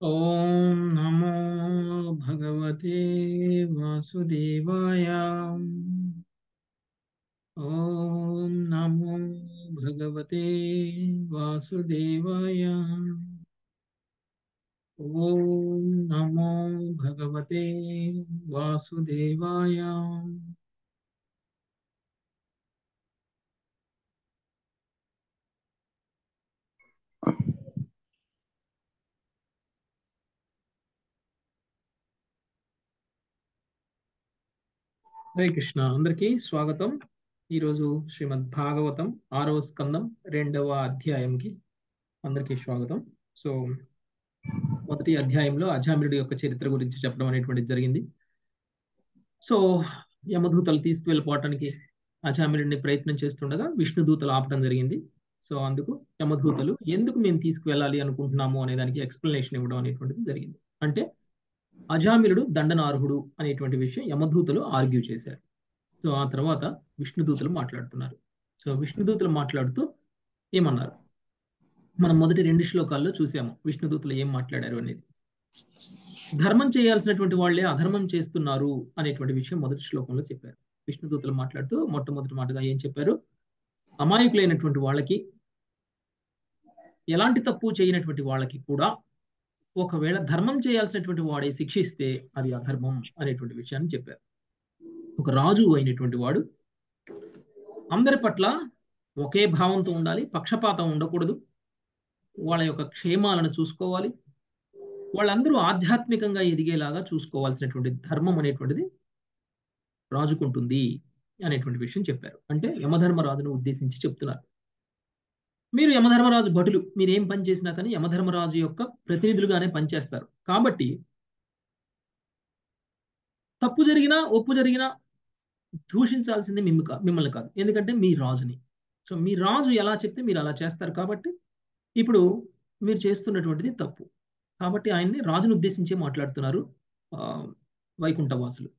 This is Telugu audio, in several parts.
ॐ नमो भगवते वासुदेवाय ॐ नमो भगवते वासुदेवाय ॐ नमो भगवते वासुदेवाय హరే కృష్ణ అందరికీ స్వాగతం ఈరోజు శ్రీమద్ భాగవతం ఆరవ స్కందం రెండవ అధ్యాయంకి అందరికీ స్వాగతం సో మొదటి అధ్యాయంలో అజామిలుడి యొక్క చరిత్ర గురించి చెప్పడం అనేటువంటిది జరిగింది సో యమదూతలు తీసుకువెళ్ళిపోవటానికి అజామిలుడిని ప్రయత్నం చేస్తుండగా విష్ణుదూతలు ఆపడం జరిగింది సో అందుకు యమదూతలు ఎందుకు మేము తీసుకువెళ్ళాలి అనుకుంటున్నాము అనే దానికి ఎక్స్ప్లెనేషన్ ఇవ్వడం అనేటువంటిది జరిగింది అంటే అజామిలుడు దండనార్హుడు అనేటువంటి విషయం యమదూతలు ఆర్గ్యూ చేశారు సో ఆ తర్వాత విష్ణుదూతలు మాట్లాడుతున్నారు సో విష్ణుదూతలు మాట్లాడుతూ ఏమన్నారు మనం మొదటి రెండు శ్లోకాల్లో చూసాము విష్ణుదూతలు ఏం మాట్లాడారు అనేది ధర్మం చేయాల్సినటువంటి వాళ్ళే అధర్మం చేస్తున్నారు అనేటువంటి విషయం మొదటి శ్లోకంలో చెప్పారు విష్ణుదూతలు మాట్లాడుతూ మొట్టమొదటి మాటగా ఏం చెప్పారు అమాయకులైనటువంటి వాళ్ళకి ఎలాంటి తప్పు చేయనటువంటి వాళ్ళకి కూడా ఒకవేళ ధర్మం చేయాల్సినటువంటి వాడే శిక్షిస్తే అది అధర్మం అనేటువంటి విషయాన్ని చెప్పారు ఒక రాజు అయినటువంటి వాడు అందరి పట్ల ఒకే భావంతో ఉండాలి పక్షపాతం ఉండకూడదు వాళ్ళ యొక్క క్షేమాలను చూసుకోవాలి వాళ్ళందరూ ఆధ్యాత్మికంగా ఎదిగేలాగా చూసుకోవాల్సినటువంటి ధర్మం అనేటువంటిది రాజుకుంటుంది అనేటువంటి విషయం చెప్పారు అంటే యమధర్మరాజును ఉద్దేశించి చెప్తున్నారు మీరు యమధర్మరాజు భటులు మీరు ఏం పని చేసినా కానీ యమధర్మరాజు యొక్క ప్రతినిధులుగానే పనిచేస్తారు కాబట్టి తప్పు జరిగినా ఒప్పు జరిగినా దూషించాల్సింది మిమ్మ మిమ్మల్ని కాదు ఎందుకంటే మీ రాజుని సో మీ రాజు ఎలా చెప్తే మీరు అలా చేస్తారు కాబట్టి ఇప్పుడు మీరు చేస్తున్నటువంటిది తప్పు కాబట్టి ఆయన్ని రాజును ఉద్దేశించే మాట్లాడుతున్నారు వైకుంఠవాసులు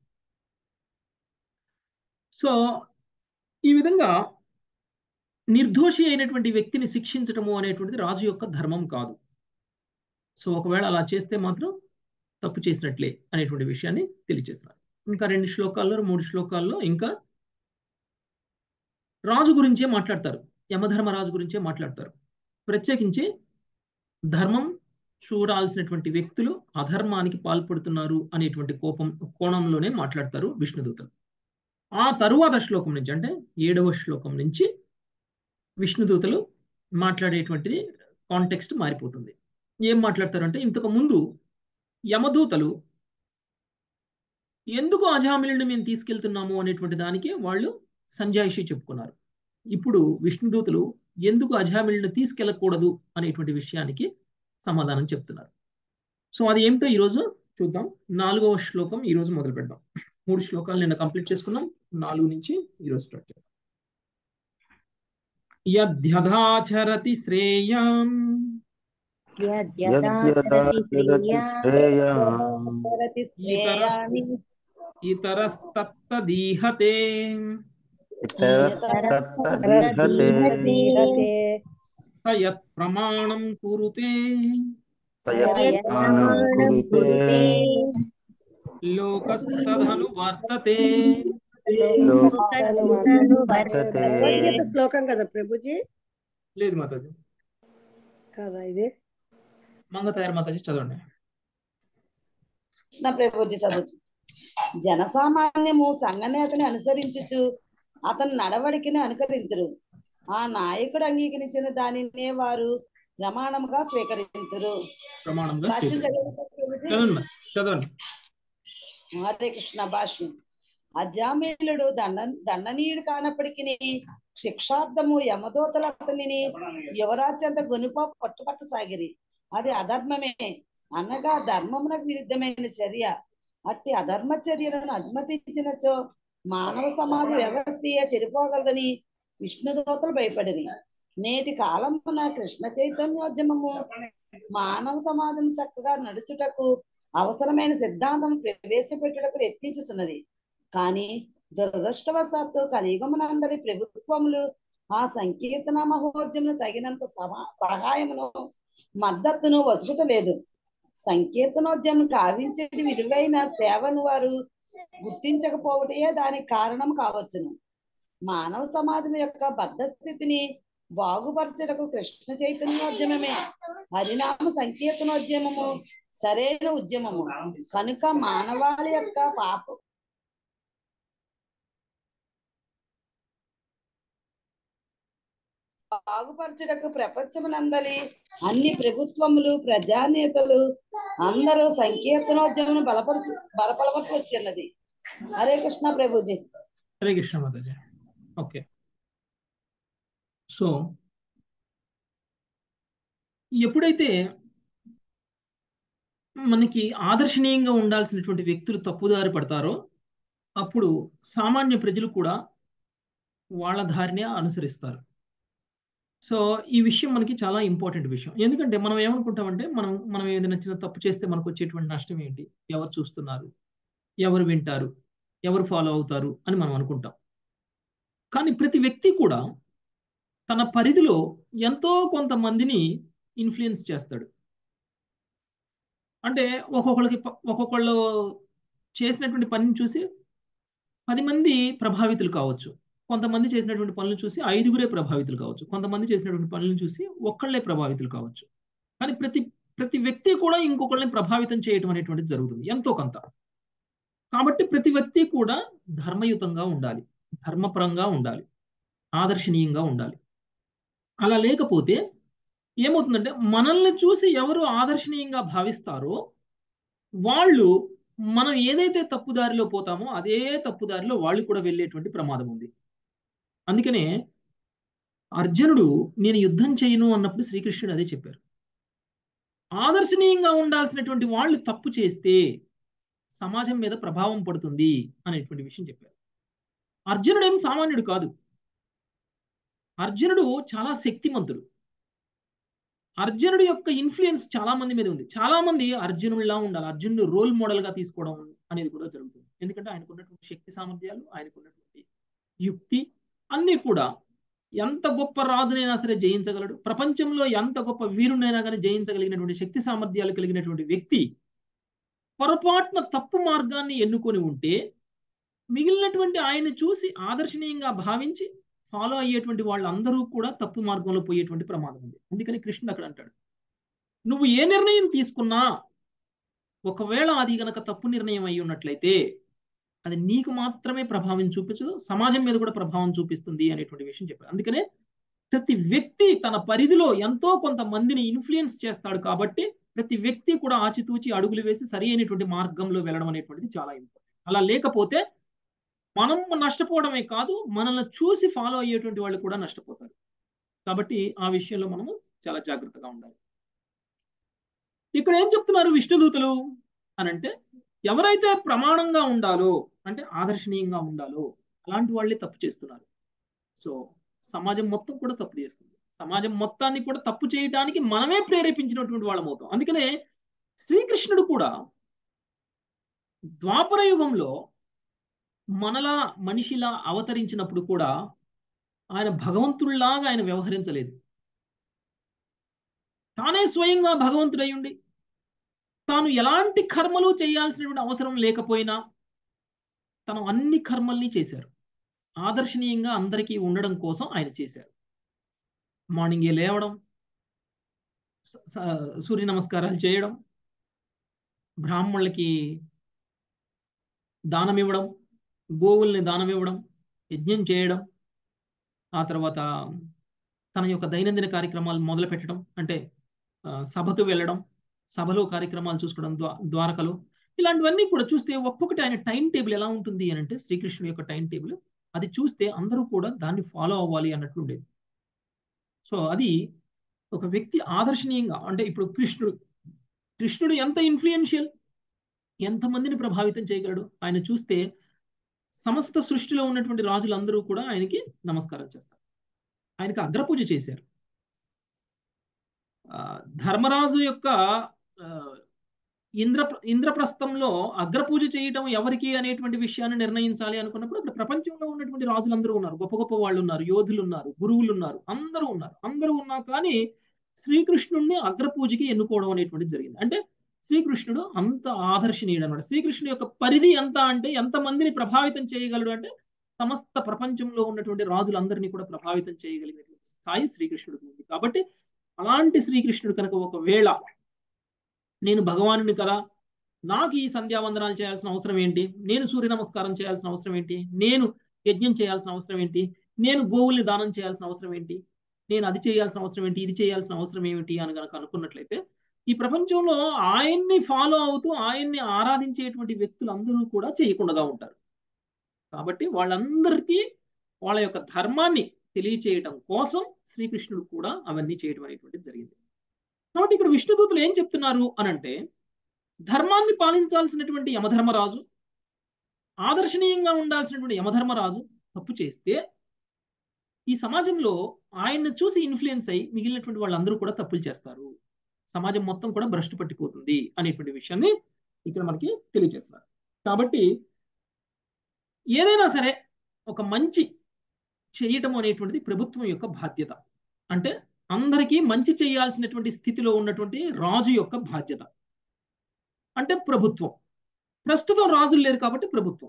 సో ఈ విధంగా నిర్దోషి అయినటువంటి వ్యక్తిని శిక్షించటము అనేటువంటిది రాజు యొక్క ధర్మం కాదు సో ఒకవేళ అలా చేస్తే మాత్రం తప్పు చేసినట్లే అనేటువంటి విషయాన్ని తెలియజేస్తున్నారు ఇంకా రెండు శ్లోకాల్లో మూడు శ్లోకాల్లో ఇంకా రాజు గురించే మాట్లాడతారు యమధర్మరాజు గురించే మాట్లాడతారు ప్రత్యేకించి ధర్మం చూడాల్సినటువంటి వ్యక్తులు అధర్మానికి పాల్పడుతున్నారు అనేటువంటి కోపం కోణంలోనే మాట్లాడతారు విష్ణుదూతలు ఆ తరువాత శ్లోకం నుంచి అంటే ఏడవ శ్లోకం నుంచి విష్ణుదూతలు మాట్లాడేటువంటిది కాంటెక్స్ట్ మారిపోతుంది ఏం మాట్లాడతారంటే ఇంతకు ముందు యమదూతలు ఎందుకు అజామిలుని మేము తీసుకెళ్తున్నాము అనేటువంటి దానికి వాళ్ళు సంజాయిషి చెప్పుకున్నారు ఇప్పుడు విష్ణుదూతలు ఎందుకు అజామిలుని తీసుకెళ్ళకూడదు అనేటువంటి విషయానికి సమాధానం చెప్తున్నారు సో అది ఏమిటో ఈరోజు చూద్దాం నాలుగవ శ్లోకం ఈరోజు మొదలు పెడదాం మూడు శ్లోకాలు నిన్న కంప్లీట్ చేసుకున్నాం నాలుగు నుంచి ఈరోజు స్టార్ట్ చేద్దాం యద్యథాచరతి శ్రేయాం ఇతరస్తత్తదీహతే సయత్ ప్రమాణం కురుతే లోకస్తదను వర్తతే భగవద్గీత శ్లోకం కదా ప్రభుజీ లేదు మాతాజీ కదా ఇది మంగతాయారు మాతాజీ చదవండి నా ప్రభుజీ చదువు జనసామాన్యము సంఘనేతని అనుసరించుచు అతని నడవడికని అనుకరించరు ఆ నాయకుడు అంగీకరించిన దానినే వారు ప్రమాణముగా స్వీకరించరు ప్రమాణంగా భాష్యం స్వీకరించు. చదవండి. చదవండి చదవండి హరే కృష్ణ భాష్యం అజామీలుడు దండ దండనీయుడు కానప్పటికీ శిక్షార్థము యమదూతలు అతనిని యువరాజంత గునుప పట్టుపట్టసాగిరి అది అధర్మమే అనగా ధర్మమునకు విరుద్ధమైన చర్య అట్టి అధర్మ చర్యలను అనుమతించినచో మానవ సమాజ వ్యవస్థయే చెడిపోగలదని విష్ణుదూతలు భయపడింది నేటి కాలమున కృష్ణ చైతన్యోద్యమము మానవ సమాజం చక్కగా నడుచుటకు అవసరమైన సిద్ధాంతం ప్రవేశపెట్టుటకు యత్నించుచున్నది కానీ దురదృష్టవశాత్తు కలియుగమునందరి ప్రభుత్వములు ఆ సంకీర్తన మహోద్యమును తగినంత సమా సహాయమును మద్దతును వసుకుటలేదు సంకీర్తనోద్యమం కావించేది విలువైన సేవను వారు గుర్తించకపోవటే దానికి కారణం కావచ్చును మానవ సమాజం యొక్క బద్ధ స్థితిని బాగుపరచడకు కృష్ణ చైతన్యోద్యమమే హరినామ సంకీర్తనోద్యమము సరైన ఉద్యమము కనుక మానవాళి యొక్క పాప బాగుపరచుటకు ప్రపంచమునందలి అన్ని ప్రభుత్వములు ప్రజానేతలు అందరూ సంకీర్తనోద్యమం బలపరుచు బలపలవట్టు వచ్చిన్నది హరే కృష్ణ ప్రభుజీ హరే కృష్ణ మాతాజీ ఓకే సో ఎప్పుడైతే మనకి ఆదర్శనీయంగా ఉండాల్సినటువంటి వ్యక్తులు తప్పుదారి పడతారో అప్పుడు సామాన్య ప్రజలు కూడా వాళ్ళ దారినే అనుసరిస్తారు సో ఈ విషయం మనకి చాలా ఇంపార్టెంట్ విషయం ఎందుకంటే మనం ఏమనుకుంటామంటే మనం మనం ఏదైనా చిన్న తప్పు చేస్తే మనకు వచ్చేటువంటి నష్టం ఏంటి ఎవరు చూస్తున్నారు ఎవరు వింటారు ఎవరు ఫాలో అవుతారు అని మనం అనుకుంటాం కానీ ప్రతి వ్యక్తి కూడా తన పరిధిలో ఎంతో కొంతమందిని ఇన్ఫ్లుయెన్స్ చేస్తాడు అంటే ఒక్కొక్కళ్ళకి ఒక్కొక్కళ్ళు చేసినటువంటి పనిని చూసి పది మంది ప్రభావితులు కావచ్చు కొంతమంది చేసినటువంటి పనులు చూసి ఐదుగురే ప్రభావితులు కావచ్చు కొంతమంది చేసినటువంటి పనులను చూసి ఒక్కళ్ళే ప్రభావితులు కావచ్చు కానీ ప్రతి ప్రతి వ్యక్తి కూడా ఇంకొకళ్ళని ప్రభావితం చేయటం అనేటువంటిది జరుగుతుంది ఎంతో కొంత కాబట్టి ప్రతి వ్యక్తి కూడా ధర్మయుతంగా ఉండాలి ధర్మపరంగా ఉండాలి ఆదర్శనీయంగా ఉండాలి అలా లేకపోతే ఏమవుతుందంటే మనల్ని చూసి ఎవరు ఆదర్శనీయంగా భావిస్తారో వాళ్ళు మనం ఏదైతే తప్పుదారిలో పోతామో అదే తప్పుదారిలో వాళ్ళు కూడా వెళ్ళేటువంటి ప్రమాదం ఉంది అందుకనే అర్జునుడు నేను యుద్ధం చేయను అన్నప్పుడు శ్రీకృష్ణుడు అదే చెప్పారు ఆదర్శనీయంగా ఉండాల్సినటువంటి వాళ్ళు తప్పు చేస్తే సమాజం మీద ప్రభావం పడుతుంది అనేటువంటి విషయం చెప్పారు అర్జునుడు ఏం సామాన్యుడు కాదు అర్జునుడు చాలా శక్తిమంతుడు అర్జునుడి యొక్క ఇన్ఫ్లుయెన్స్ చాలా మంది మీద ఉంది చాలా మంది అర్జునుడిలా ఉండాలి అర్జునుడు రోల్ మోడల్ గా తీసుకోవడం అనేది కూడా జరుగుతుంది ఎందుకంటే ఆయనకున్నటువంటి శక్తి సామర్థ్యాలు ఆయనకున్నటువంటి యుక్తి అన్నీ కూడా ఎంత గొప్ప రాజునైనా సరే జయించగలడు ప్రపంచంలో ఎంత గొప్ప వీరునైనా కానీ జయించగలిగినటువంటి శక్తి సామర్థ్యాలు కలిగినటువంటి వ్యక్తి పొరపాటున తప్పు మార్గాన్ని ఎన్నుకొని ఉంటే మిగిలినటువంటి ఆయన చూసి ఆదర్శనీయంగా భావించి ఫాలో అయ్యేటువంటి వాళ్ళందరూ కూడా తప్పు మార్గంలో పోయేటువంటి ప్రమాదం ఉంది అందుకని కృష్ణుడు అక్కడ అంటాడు నువ్వు ఏ నిర్ణయం తీసుకున్నా ఒకవేళ అది గనక తప్పు నిర్ణయం అయి ఉన్నట్లయితే అది నీకు మాత్రమే ప్రభావం చూపించదు సమాజం మీద కూడా ప్రభావం చూపిస్తుంది అనేటువంటి విషయం చెప్పారు అందుకనే ప్రతి వ్యక్తి తన పరిధిలో ఎంతో కొంతమందిని ఇన్ఫ్లుయెన్స్ చేస్తాడు కాబట్టి ప్రతి వ్యక్తి కూడా ఆచితూచి అడుగులు వేసి సరి అయినటువంటి మార్గంలో వెళ్ళడం అనేటువంటిది చాలా ఇంపార్టెంట్ అలా లేకపోతే మనం నష్టపోవడమే కాదు మనల్ని చూసి ఫాలో అయ్యేటువంటి వాళ్ళు కూడా నష్టపోతారు కాబట్టి ఆ విషయంలో మనము చాలా జాగ్రత్తగా ఉండాలి ఇక్కడ ఏం చెప్తున్నారు విష్ణుదూతలు అని అంటే ఎవరైతే ప్రమాణంగా ఉండాలో అంటే ఆదర్శనీయంగా ఉండాలో అలాంటి వాళ్ళే తప్పు చేస్తున్నారు సో సమాజం మొత్తం కూడా తప్పు చేస్తుంది సమాజం మొత్తాన్ని కూడా తప్పు చేయడానికి మనమే ప్రేరేపించినటువంటి వాళ్ళం అవుతాం అందుకనే శ్రీకృష్ణుడు కూడా ద్వాపర యుగంలో మనలా మనిషిలా అవతరించినప్పుడు కూడా ఆయన భగవంతుడిలాగా ఆయన వ్యవహరించలేదు తానే స్వయంగా భగవంతుడై ఉండి తాను ఎలాంటి కర్మలు చేయాల్సినటువంటి అవసరం లేకపోయినా తను అన్ని కర్మల్ని చేశారు ఆదర్శనీయంగా అందరికీ ఉండడం కోసం ఆయన చేశారు మార్నింగే లేవడం సూర్య నమస్కారాలు చేయడం బ్రాహ్మణులకి దానం ఇవ్వడం గోవుల్ని దానం ఇవ్వడం యజ్ఞం చేయడం ఆ తర్వాత తన యొక్క దైనందిన కార్యక్రమాలు మొదలు పెట్టడం అంటే సభకు వెళ్ళడం సభలో కార్యక్రమాలు చూసుకోవడం ద్వారకలో ఇలాంటివన్నీ కూడా చూస్తే ఒక్కొక్కటి ఆయన టైం టేబుల్ ఎలా ఉంటుంది అని అంటే శ్రీకృష్ణుడి యొక్క టైం టేబుల్ అది చూస్తే అందరూ కూడా దాన్ని ఫాలో అవ్వాలి అన్నట్లు ఉండేది సో అది ఒక వ్యక్తి ఆదర్శనీయంగా అంటే ఇప్పుడు కృష్ణుడు కృష్ణుడు ఎంత ఇన్ఫ్లుయెన్షియల్ ఎంతమందిని ప్రభావితం చేయగలడు ఆయన చూస్తే సమస్త సృష్టిలో ఉన్నటువంటి రాజులందరూ కూడా ఆయనకి నమస్కారం చేస్తారు ఆయనకి అగ్రపూజ చేశారు ధర్మరాజు యొక్క ఇంద్ర ఇంద్రప్రస్థంలో అగ్రపూజ చేయటం ఎవరికి అనేటువంటి విషయాన్ని నిర్ణయించాలి అనుకున్నప్పుడు అక్కడ ప్రపంచంలో ఉన్నటువంటి రాజులందరూ ఉన్నారు గొప్ప గొప్ప వాళ్ళు ఉన్నారు యోధులు ఉన్నారు గురువులు ఉన్నారు అందరూ ఉన్నారు అందరూ ఉన్నా కానీ శ్రీకృష్ణుడిని అగ్రపూజకి ఎన్నుకోవడం అనేటువంటిది జరిగింది అంటే శ్రీకృష్ణుడు అంత ఆదర్శనీయుడు అనమాట శ్రీకృష్ణుడు యొక్క పరిధి ఎంత అంటే ఎంత మందిని ప్రభావితం చేయగలడు అంటే సమస్త ప్రపంచంలో ఉన్నటువంటి రాజులందరినీ కూడా ప్రభావితం చేయగలిగినటువంటి స్థాయి శ్రీకృష్ణుడికి ఉంది కాబట్టి అలాంటి శ్రీకృష్ణుడు కనుక ఒకవేళ నేను భగవానుని కదా నాకు ఈ సంధ్యావందనాలు చేయాల్సిన అవసరం ఏంటి నేను సూర్య నమస్కారం చేయాల్సిన అవసరం ఏంటి నేను యజ్ఞం చేయాల్సిన అవసరం ఏంటి నేను గోవుల్ని దానం చేయాల్సిన అవసరం ఏంటి నేను అది చేయాల్సిన అవసరం ఏంటి ఇది చేయాల్సిన అవసరం ఏమిటి అని కనుక అనుకున్నట్లయితే ఈ ప్రపంచంలో ఆయన్ని ఫాలో అవుతూ ఆయన్ని ఆరాధించేటువంటి వ్యక్తులు అందరూ కూడా చేయకుండా ఉంటారు కాబట్టి వాళ్ళందరికీ వాళ్ళ యొక్క ధర్మాన్ని తెలియచేయటం కోసం శ్రీకృష్ణుడు కూడా అవన్నీ చేయడం అనేటువంటిది జరిగింది కాబట్టి ఇక్కడ విష్ణుదూతులు ఏం చెప్తున్నారు అనంటే ధర్మాన్ని పాలించాల్సినటువంటి యమధర్మరాజు ఆదర్శనీయంగా ఉండాల్సినటువంటి యమధర్మరాజు తప్పు చేస్తే ఈ సమాజంలో ఆయన్ని చూసి ఇన్ఫ్లుయెన్స్ అయి మిగిలినటువంటి వాళ్ళందరూ కూడా తప్పులు చేస్తారు సమాజం మొత్తం కూడా భ్రష్టు పట్టిపోతుంది అనేటువంటి విషయాన్ని ఇక్కడ మనకి తెలియజేస్తున్నారు కాబట్టి ఏదైనా సరే ఒక మంచి చేయటం అనేటువంటిది ప్రభుత్వం యొక్క బాధ్యత అంటే అందరికీ మంచి చేయాల్సినటువంటి స్థితిలో ఉన్నటువంటి రాజు యొక్క బాధ్యత అంటే ప్రభుత్వం ప్రస్తుతం రాజులు లేరు కాబట్టి ప్రభుత్వం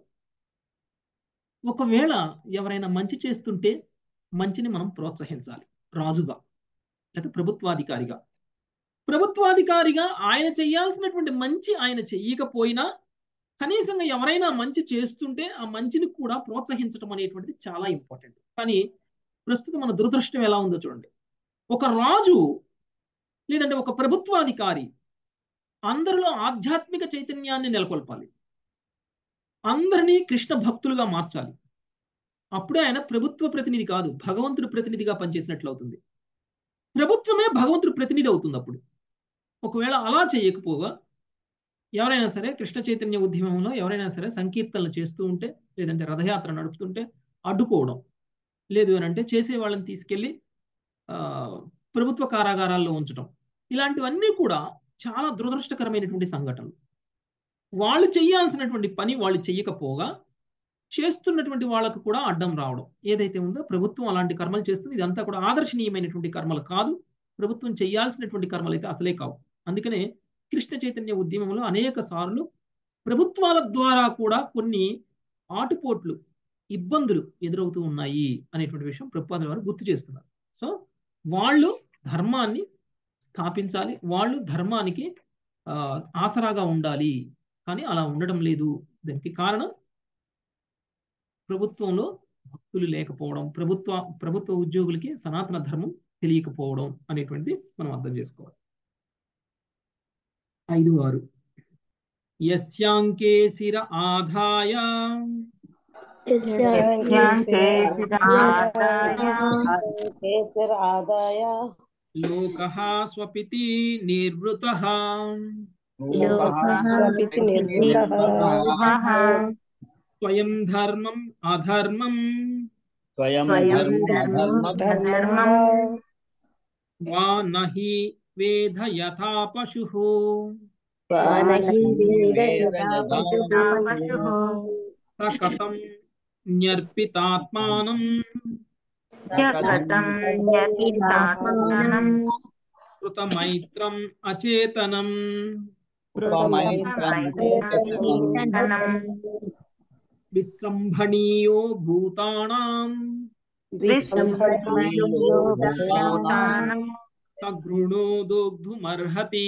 ఒకవేళ ఎవరైనా మంచి చేస్తుంటే మంచిని మనం ప్రోత్సహించాలి రాజుగా లేదా ప్రభుత్వాధికారిగా ప్రభుత్వాధికారిగా ఆయన చేయాల్సినటువంటి మంచి ఆయన చెయ్యకపోయినా కనీసంగా ఎవరైనా మంచి చేస్తుంటే ఆ మంచిని కూడా ప్రోత్సహించడం అనేటువంటిది చాలా ఇంపార్టెంట్ కానీ ప్రస్తుతం మన దురదృష్టం ఎలా ఉందో చూడండి ఒక రాజు లేదంటే ఒక ప్రభుత్వాధికారి అందరిలో ఆధ్యాత్మిక చైతన్యాన్ని నెలకొల్పాలి అందరినీ కృష్ణ భక్తులుగా మార్చాలి అప్పుడే ఆయన ప్రభుత్వ ప్రతినిధి కాదు భగవంతుడి ప్రతినిధిగా పనిచేసినట్లు అవుతుంది ప్రభుత్వమే భగవంతుడి ప్రతినిధి అవుతుంది అప్పుడు ఒకవేళ అలా చేయకపోగా ఎవరైనా సరే కృష్ణ చైతన్య ఉద్యమంలో ఎవరైనా సరే సంకీర్తనలు చేస్తూ ఉంటే లేదంటే రథయాత్ర నడుపుతుంటే అడ్డుకోవడం లేదు అని అంటే చేసే వాళ్ళని తీసుకెళ్లి ప్రభుత్వ కారాగారాల్లో ఉంచడం ఇలాంటివన్నీ కూడా చాలా దురదృష్టకరమైనటువంటి సంఘటనలు వాళ్ళు చేయాల్సినటువంటి పని వాళ్ళు చెయ్యకపోగా చేస్తున్నటువంటి వాళ్ళకు కూడా అడ్డం రావడం ఏదైతే ఉందో ప్రభుత్వం అలాంటి కర్మలు చేస్తుంది ఇదంతా కూడా ఆదర్శనీయమైనటువంటి కర్మలు కాదు ప్రభుత్వం చేయాల్సినటువంటి కర్మలు అయితే అసలే కావు అందుకనే కృష్ణ చైతన్య ఉద్యమంలో అనేక సార్లు ప్రభుత్వాల ద్వారా కూడా కొన్ని ఆటుపోట్లు ఇబ్బందులు ఎదురవుతూ ఉన్నాయి అనేటువంటి విషయం ప్రభుత్వాల వారు గుర్తు చేస్తున్నారు సో వాళ్ళు ధర్మాన్ని స్థాపించాలి వాళ్ళు ధర్మానికి ఆసరాగా ఉండాలి కానీ అలా ఉండడం లేదు దానికి కారణం ప్రభుత్వంలో భక్తులు లేకపోవడం ప్రభుత్వ ప్రభుత్వ ఉద్యోగులకి సనాతన ధర్మం తెలియకపోవడం అనేటువంటిది మనం అర్థం చేసుకోవాలి ఐదు ఆరు యస్యాంకే శిర ఆదాయ ఆదాయ లోక స్వపితి నిర్వృత స్వయం ధర్మం అధర్మం వా నహి వేద యథా పశు కథం న్యర్పితాత్మానం కృతమైత్రం అచేతనం విశ్రంభణీయో భూతానాం సగృణో దోగ్ధుమర్హతి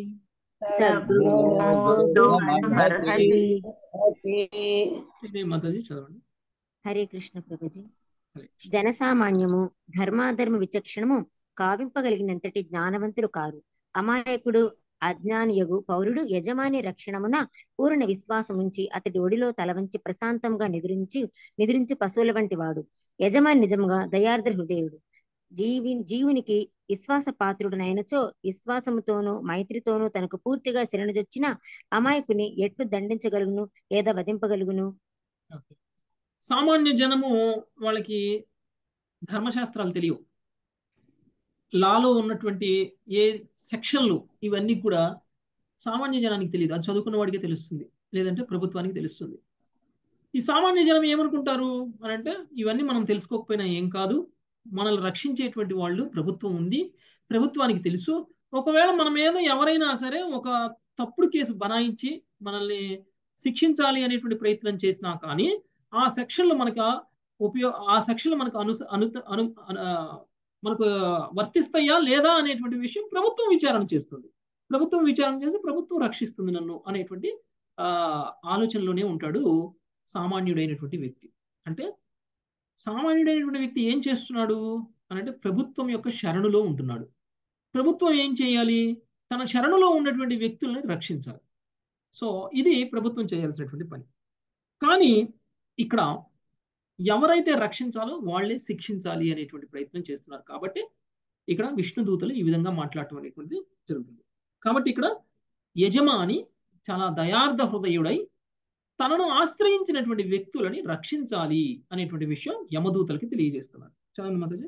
ఇదే మాతాజీ చదవండి హరే కృష్ణ ప్రభుజీ హరే కృష్ణ. జనసామాన్యము ధర్మాధర్మ విచక్షణము కావింపగలిగినంతటి జ్ఞానవంతులు కారు అమాయకుడు అజ్ఞానియగు పౌరుడు యజమాని రక్షణమున పూర్ణ విశ్వాసముంచి అతడి ఒడిలో తలవంచి ప్రశాంతంగా నిద్రించి నిద్రించి పశువుల వంటి వాడు యజమాని నిజముగా దయార్ద్ర హృదయుడు జీవి జీవునికి విశ్వాస పాత్రుడునైనచో విశ్వాసముతోనూ మైత్రితోనూ తనకు పూర్తిగా శరణుజొచ్చిన అమాయకుని ఎట్లు దండించగలుగును లేదా వధింపగలుగును ఓకే. సామాన్య జనము వాళ్ళకి ధర్మశాస్త్రాలు తెలియవు లాలో ఉన్నటువంటి ఏ సెక్షన్లు ఇవన్నీ కూడా సామాన్య జనానికి తెలియదు అది చదువుకున్న వాడికే తెలుస్తుంది లేదంటే ప్రభుత్వానికి తెలుస్తుంది ఈ సామాన్య జనం ఏమనుకుంటారు అని అంటే ఇవన్నీ మనం తెలుసుకోకపోయినా ఏం కాదు మనల్ని రక్షించేటువంటి వాళ్ళు ప్రభుత్వం ఉంది ప్రభుత్వానికి తెలుసు ఒకవేళ మన మీద ఎవరైనా సరే ఒక తప్పుడు కేసు బనాయించి మనల్ని శిక్షించాలి అనేటువంటి ప్రయత్నం చేసినా కానీ ఆ సెక్షన్లు మనకు ఉపయోగ ఆ సెక్షన్లు మనకు అను అను అను ఆ, మనకు వర్తిస్తాయా లేదా అనేటువంటి విషయం ప్రభుత్వం విచారణ చేస్తుంది ప్రభుత్వం విచారణ చేసి ప్రభుత్వం రక్షిస్తుంది నన్ను అనేటువంటి ఆ ఆలోచనలోనే ఉంటాడు సామాన్యుడైనటువంటి వ్యక్తి అంటే సామాన్యుడైనటువంటి వ్యక్తి ఏం చేస్తున్నాడు అని అంటే ప్రభుత్వం యొక్క శరణులో ఉంటున్నాడు ప్రభుత్వం ఏం చేయాలి తన శరణులో ఉన్నటువంటి వ్యక్తుల్ని రక్షించాలి సో ఇది ప్రభుత్వం చేయాల్సినటువంటి పని కానీ ఇక్కడ ఎవరైతే రక్షించాలో వాళ్ళే శిక్షించాలి అనేటువంటి ప్రయత్నం చేస్తున్నారు కాబట్టి ఇక్కడ విష్ణుదూతలు ఈ విధంగా మాట్లాడటం అనేటువంటిది జరుగుతుంది కాబట్టి ఇక్కడ యజమాని చాలా దయార్థ హృదయుడై తనను ఆశ్రయించినటువంటి వ్యక్తులని రక్షించాలి అనేటువంటి విషయం యమదూతలకి తెలియజేస్తున్నారు చదవండి మాతాజీ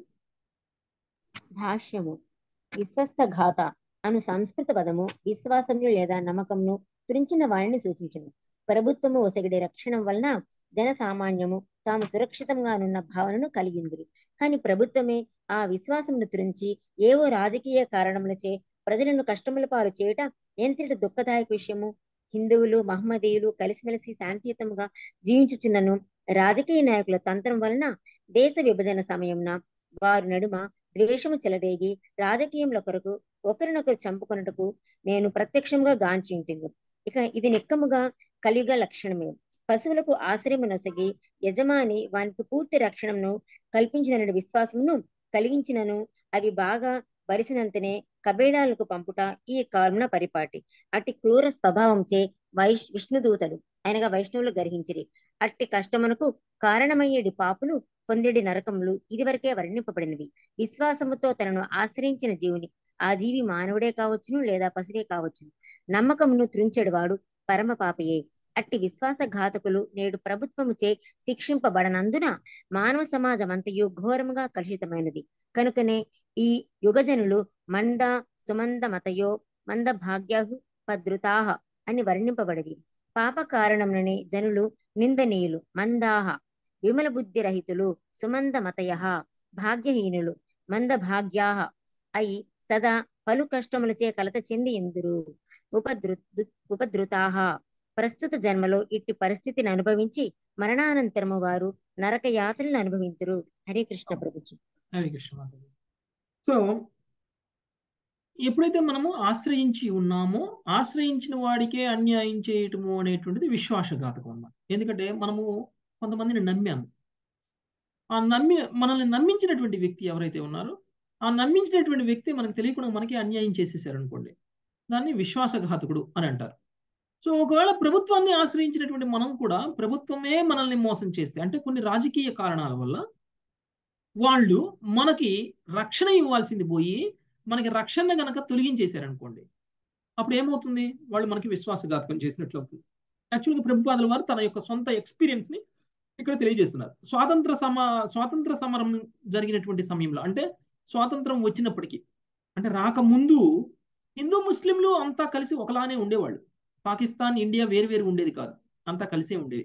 భాష్యము విశ్వస్త ఘాత అను సంస్కృత పదము విశ్వాసమును లేదా నమ్మకంను తురించిన వారిని సూచించును ప్రభుత్వము ఒసగిడే రక్షణ వలన జన సామాన్యము తాము సురక్షితంగానున్న భావనను కలిగిందిరి కానీ ప్రభుత్వమే ఆ విశ్వాసమును తురించి ఏవో రాజకీయ కారణములచే ప్రజలను కష్టముల పాలు చేయుట ఎంతటి దుఃఖదాయక విషయము హిందువులు మహమ్మదీయులు కలిసిమెలిసి శాంతియుతముగా జీవించుచున్నను రాజకీయ నాయకుల తంత్రం వలన దేశ విభజన సమయంన వారి నడుమ ద్వేషము చెలరేగి రాజకీయముల కొరకు ఒకరినొకరు చంపుకొనుటకు నేను ప్రత్యక్షంగా గాంచి ఉంటుంది ఇక ఇది నిక్కముగా కలియుగ లక్షణమే పశువులకు ఆశ్రయము నొసగి యజమాని వానికి పూర్తి రక్షణను కల్పించిన విశ్వాసమును కలిగించినను అవి బాగా వరిసినంతనే కబేళాలకు పంపుట ఈ కారుణ పరిపాటి అట్టి క్రూర స్వభావంచే వైష్ విష్ణుదూతలు ఆయనగా వైష్ణవులు గ్రహించిరి అట్టి కష్టమునకు కారణమయ్యేటి పాపులు పొందేడి నరకములు ఇదివరకే వర్ణింపబడినవి విశ్వాసముతో తనను ఆశ్రయించిన జీవుని ఆ జీవి మానవుడే కావచ్చును లేదా పశువే కావచ్చును నమ్మకమును త్రుంచెడివాడు పరమ పాపయే అట్టి విశ్వాసఘాతకులు నేడు ప్రభుత్వముచే శిక్షింపబడనందున మానవ సమాజం అంతయు ఘోరముగా కలుషితమైనది కనుకనే ఈ యుగజనులు మంద సుమంద మతయో మంద భాగ్యాహు పద్రుతాహ అని వర్ణింపబడిది పాప కారణముననే జనులు నిందనీయులు మందాహ విమల బుద్ధి రహితులు సుమంద మతయ భాగ్యహీనులు మంద భాగ్యాహ అయి సదా పలు కష్టములచే కలత చెంది ఎందురు ఉపద్రు ఉపద్రుతాహ ప్రస్తుత జన్మలో ఇట్టి పరిస్థితిని అనుభవించి మరణానంతరము వారు నరక యాత్రలను అనుభవింతురు హరే కృష్ణ ప్రభుజీ హరే కృష్ణ మాతాజీ సో ఎప్పుడైతే మనము ఆశ్రయించి ఉన్నామో ఆశ్రయించిన వాడికే అన్యాయం చేయటము అనేటువంటిది విశ్వాసఘాతకం అన్నమాట ఎందుకంటే మనము కొంతమందిని నమ్మాము ఆ నమ్మి మనల్ని నమ్మించినటువంటి వ్యక్తి ఎవరైతే ఉన్నారో ఆ నమ్మించినటువంటి వ్యక్తి మనకు తెలియకుండా మనకి అన్యాయం చేసేసారు అనుకోండి దాన్ని విశ్వాసఘాతకుడు అని అంటారు సో ఒకవేళ ప్రభుత్వాన్ని ఆశ్రయించినటువంటి మనం కూడా ప్రభుత్వమే మనల్ని మోసం చేస్తే అంటే కొన్ని రాజకీయ కారణాల వల్ల వాళ్ళు మనకి రక్షణ ఇవ్వాల్సింది పోయి మనకి రక్షణ గనక తొలగించేశారనుకోండి అప్పుడు ఏమవుతుంది వాళ్ళు మనకి విశ్వాసఘాతకం చేసినట్లు అవుతుంది యాక్చువల్గా ప్రభుపాదుల వారు తన యొక్క సొంత ఎక్స్పీరియన్స్ ని ఇక్కడ తెలియజేస్తున్నారు స్వాతంత్ర సమ స్వాతంత్ర సమరం జరిగినటువంటి సమయంలో అంటే స్వాతంత్రం వచ్చినప్పటికీ అంటే రాకముందు హిందూ ముస్లింలు అంతా కలిసి ఒకలానే ఉండేవాళ్ళు పాకిస్తాన్ ఇండియా వేరు వేరు ఉండేది కాదు అంతా కలిసే ఉండేది